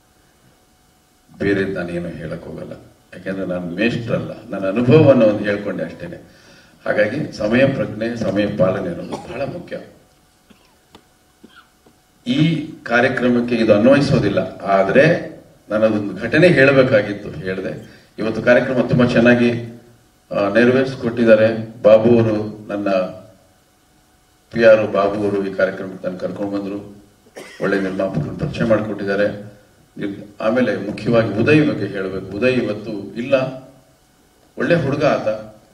Speaker 9: ಬೇರೆ ನಾನೇನು ಹೇಳಕ್ ಹೋಗಲ್ಲ ಯಾಕೆಂದ್ರೆ ನಾನು ಮೇಷ್ಟ್ರಲ್ಲ ನನ್ನ ಅನುಭವವನ್ನು ಒಂದು ಹೇಳ್ಕೊಂಡೆ ಅಷ್ಟೇನೆ ಹಾಗಾಗಿ ಸಮಯ ಪ್ರಜ್ಞೆ ಸಮಯ ಪಾಲನೆ ಅನ್ನೋದು ಬಹಳ ಮುಖ್ಯ ಈ ಕಾರ್ಯಕ್ರಮಕ್ಕೆ ಇದು ಅನ್ವಯಿಸೋದಿಲ್ಲ ಆದ್ರೆ ನಾನು ಅದೊಂದು ಘಟನೆ ಹೇಳಬೇಕಾಗಿತ್ತು ಹೇಳಿದೆ ಇವತ್ತು ಕಾರ್ಯಕ್ರಮ ತುಂಬಾ ಚೆನ್ನಾಗಿ ಆ, ನೆರವೇರಿಸ್ಕೊಟ್ಟಿದ್ದಾರೆ ಬಾಬು ಅವರು ನನ್ನ ಪಿ ಆರ್ ಬಾಬು ಅವರು ಈ ಕಾರ್ಯಕ್ರಮಕ್ಕೆ ನಾನು ಕರ್ಕೊಂಡು ಬಂದ್ರು ಒಳ್ಳೆ ನಿರ್ಮಾಪಕರು ಪರಿಚಯ ಮಾಡಿಕೊಟ್ಟಿದ್ದಾರೆ ನಿರ್- ಆಮೇಲೆ ಮುಖ್ಯವಾಗಿ ಉದಯ್ ಬಗ್ಗೆ ಹೇಳಬೇಕು ಉದಯ್ ಇವತ್ತು ಇಲ್ಲ ಒಳ್ಳೆ ಹುಡುಗ ಆತ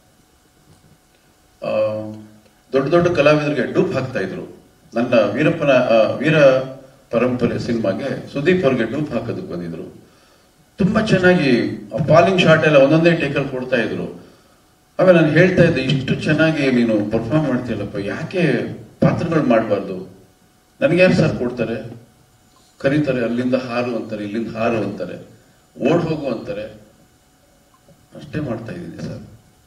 Speaker 9: ಆ, ದೊಡ್ಡ ದೊಡ್ಡ ಕಲಾವಿದರಿಗೆ ಡೂಪ್ ಹಾಕ್ತಾ ಇದ್ರು ನನ್ನ ವೀರಪ್ಪನ ಆ, ವೀರ ಪರಂಪರೆ ಸಿನಿಮಾಗೆ ಸುದೀಪ್ ಅವ್ರಿಗೆ ಡೂಪ್ ಹಾಕೋದಕ್ಕೆ ಬಂದಿದ್ರು ತುಂಬಾ ಚೆನ್ನಾಗಿ ಪಾಲಿಂಗ್ ಶಾಟ್ ಎಲ್ಲ ಒಂದೊಂದೇ ಟೇಕಲ್ ಕೊಡ್ತಾ ಇದ್ರು ಆಮೇಲೆ ನಾನು ಹೇಳ್ತಾ ಇದ್ದೆ ಇಷ್ಟು ಚೆನ್ನಾಗಿ ನೀನು ಪರ್ಫಾರ್ಮ್ ಮಾಡ್ತೀಯಲ್ಲಪ್ಪ ಯಾಕೆ ಪಾತ್ರಗಳು ಮಾಡಬಾರ್ದು ನನಗೆ ಯಾರು ಸರ್ ಕೊಡ್ತಾರೆ ಕರೀತಾರೆ ಅಲ್ಲಿಂದ ಹಾರು ಅಂತಾರೆ ಇಲ್ಲಿಂದ ಹಾರು ಅಂತಾರೆ ಓಡ್ ಹೋಗು ಅಂತಾರೆ ಅಷ್ಟೇ ಮಾಡ್ತಾ ಇದ್ದೀನಿ ಸರ್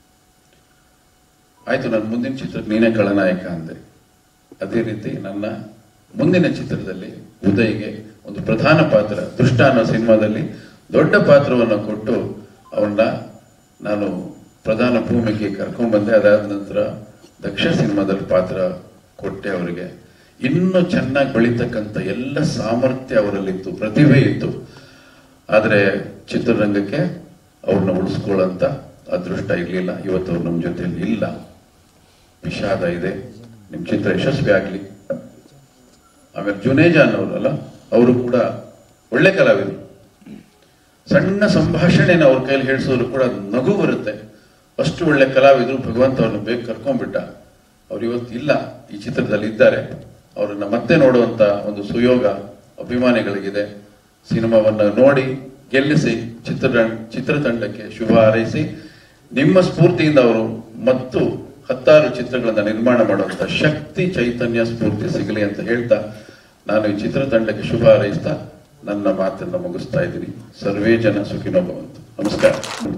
Speaker 9: ಆಯ್ತು ನನ್ನ ಮುಂದಿನ ಚಿತ್ರಕ್ಕೆ ನೀನೇ ಖಳನಾಯಕ ಅಂದೆ ಅದೇ ರೀತಿ ನನ್ನ ಮುಂದಿನ ಚಿತ್ರದಲ್ಲಿ ಉದಯ್ಗೆ ಒಂದು ಪ್ರಧಾನ ಪಾತ್ರ ದುಷ್ಟ ಅನ್ನೋ ಸಿನಿಮಾದಲ್ಲಿ ದೊಡ್ಡ ಪಾತ್ರವನ್ನು ಕೊಟ್ಟು ಅವನ್ನ ನಾನು ಪ್ರಧಾನ ಭೂಮಿಗೆ ಕರ್ಕೊಂಡ್ ಬಂದೆ ಅದಾದ ನಂತರ ದಕ್ಷ ಸಿನಿಮಾದಲ್ಲಿ ಪಾತ್ರ ಕೊಟ್ಟೆ ಅವರಿಗೆ ಇನ್ನೂ ಚೆನ್ನಾಗಿ ಬೆಳೀತಕ್ಕಂಥ ಎಲ್ಲ ಸಾಮರ್ಥ್ಯ ಅವರಲ್ಲಿತ್ತು ಪ್ರತಿಭೆ ಇತ್ತು ಆದ್ರೆ ಚಿತ್ರರಂಗಕ್ಕೆ ಅವ್ರನ್ನ ಉಳಿಸ್ಕೊಳ್ಳೋಂತ ಅದೃಷ್ಟ ಇರ್ಲಿಲ್ಲ ಇವತ್ತು ಅವ್ರು ನಮ್ಮ ಜೊತೆಯಲ್ಲಿ ಇಲ್ಲ ವಿಷಾದ ಇದೆ ನಿಮ್ ಚಿತ್ರ ಯಶಸ್ವಿ ಆಗ್ಲಿ ಆಮೇಲೆ ಜುನೇಜಾನ್ ಅವರಲ್ಲ ಅವರು ಕೂಡ ಒಳ್ಳೆ ಕಲಾವಿದರು ಸಣ್ಣ ಸಂಭಾಷಣೆನ ಅವ್ರ ಕೈಲಿ ಹೇಳಿಸಿದ್ರು ಕೂಡ ನಗು ಬರುತ್ತೆ ಅಷ್ಟು ಒಳ್ಳೆ ಕಲಾವಿದರು ಭಗವಂತ ಅವ್ರನ್ನ ಬೇಗ ಕರ್ಕೊಂಡ್ಬಿಟ್ಟ ಅವ್ರು ಇವತ್ತು ಇಲ್ಲ ಈ ಚಿತ್ರದಲ್ಲಿ ಇದ್ದಾರೆ ಅವ್ರನ್ನ ಮತ್ತೆ ನೋಡುವಂತ ಒಂದು ಸುಯೋಗ ಅಭಿಮಾನಿಗಳಿಗಿದೆ ಸಿನಿಮಾವನ್ನ ನೋಡಿ ಗೆಲ್ಲಿಸಿ ಚಿತ್ರ ಚಿತ್ರತಂಡಕ್ಕೆ ಶುಭ ಹಾರೈಸಿ ನಿಮ್ಮ ಸ್ಫೂರ್ತಿಯಿಂದ ಅವರು ಮತ್ತು ಹತ್ತಾರು ಚಿತ್ರಗಳನ್ನ ನಿರ್ಮಾಣ ಮಾಡುವಂತ ಶಕ್ತಿ ಚೈತನ್ಯ ಸ್ಫೂರ್ತಿ ಸಿಗಲಿ ಅಂತ ಹೇಳ್ತಾ ನಾನು ಈ ಚಿತ್ರತಂಡಕ್ಕೆ ಶುಭ ಹಾರೈಸ್ತಾ ನನ್ನ ಮಾತನ್ನ ಮುಗಿಸ್ತಾ ಇದ್ದೀನಿ ಸರ್ವೇ ಜನ ಸುಖಿನೋ ಭವಂತು ನಮಸ್ಕಾರ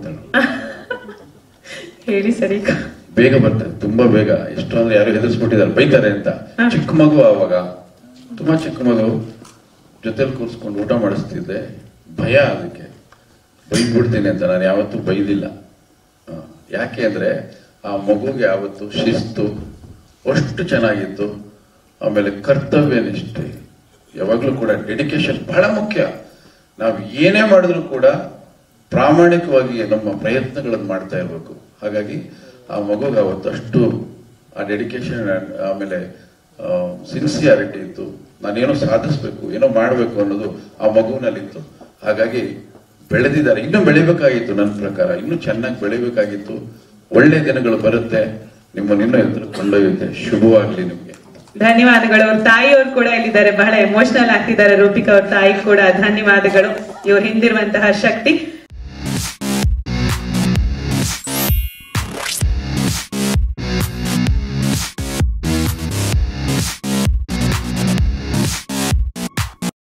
Speaker 4: ಹೇಳಿ ಸರಿ
Speaker 9: ಬೇಗ ಬರ್ತದೆ ತುಂಬಾ ಬೇಗ ಎಷ್ಟು ಅಂದ್ರೆ ಯಾರು ಹೆದರ್ಸ್ಬಿಟ್ಟಿದ್ದಾರೆ ಬೈತಾರೆ ಅಂತ ಚಿಕ್ಕ ಮಗು ಆವಾಗ ತುಂಬಾ ಚಿಕ್ಕ ಮಗು ಜೊತೆಲಿ ಕೂರಿಸ್ಕೊಂಡು ಊಟ ಮಾಡಿಸ್ತಿದ್ದೆ ಭಯ ಅದಕ್ಕೆ ಬೈದ್ಬಿಡ್ತೀನಿ ಅಂತ ನಾನು ಯಾವತ್ತೂ ಬೈದಿಲ್ಲ ಹ. ಯಾಕೆ ಅಂದ್ರೆ ಆ ಮಗುಗೆ ಯಾವತ್ತು ಶಿಸ್ತು ಅಷ್ಟು ಚೆನ್ನಾಗಿತ್ತು ಆಮೇಲೆ ಕರ್ತವ್ಯ ನಿಷ್ಠೆ ಯಾವಾಗ್ಲೂ ಕೂಡ ಡೆಡಿಕೇಶನ್ ಬಹಳ ಮುಖ್ಯ ನಾವು ಏನೇ ಮಾಡಿದ್ರು ಕೂಡ ಪ್ರಾಮಾಣಿಕವಾಗಿ ನಮ್ಮ ಪ್ರಯತ್ನಗಳನ್ನು ಮಾಡ್ತಾ ಇರಬೇಕು ಹಾಗಾಗಿ ಆ ಮಗುಗೆ ಅವತ್ತು ಅಷ್ಟು ಆ ಡೆಡಿಕೇಶನ್ ಆಮೇಲೆ ಸಿನ್ಸಿಯಾರಿಟಿ ಇತ್ತು ನಾನೇನೋ ಸಾಧಿಸ್ಬೇಕು ಏನೋ ಮಾಡಬೇಕು ಅನ್ನೋದು ಆ ಮಗುವಿನಲ್ಲಿತ್ತು ಹಾಗಾಗಿ ಬೆಳೆದಿದ್ದಾರೆ ಇನ್ನೂ ಬೆಳಿಬೇಕಾಗಿತ್ತು ನನ್ನ ಪ್ರಕಾರ ಇನ್ನೂ ಚೆನ್ನಾಗಿ ಬೆಳಿಬೇಕಾಗಿತ್ತು ಒಳ್ಳೆ ದಿನಗಳು ಬರುತ್ತೆ ನಿಮ್ಮನ್ನ ಇನ್ನೂ ಎದುರು ಕೊಂಡೊಯ್ಯುತ್ತೆ ಶುಭವಾಗ್ಲಿ ನಿಮ್ಗೆ
Speaker 4: ಧನ್ಯವಾದಗಳು ಅವ್ರ ತಾಯಿಯವರು ಕೂಡ ಇಲ್ಲಿದ್ದಾರೆ ಬಹಳ ಎಮೋಷನಲ್ ಆಗ್ತಿದ್ದಾರೆ ರೂಪಿಕಾ ಅವ್ರ ತಾಯಿ ಕೂಡ ಧನ್ಯವಾದಗಳು ಇವ್ರ ಹಿಂದಿರುವಂತಹ ಶಕ್ತಿ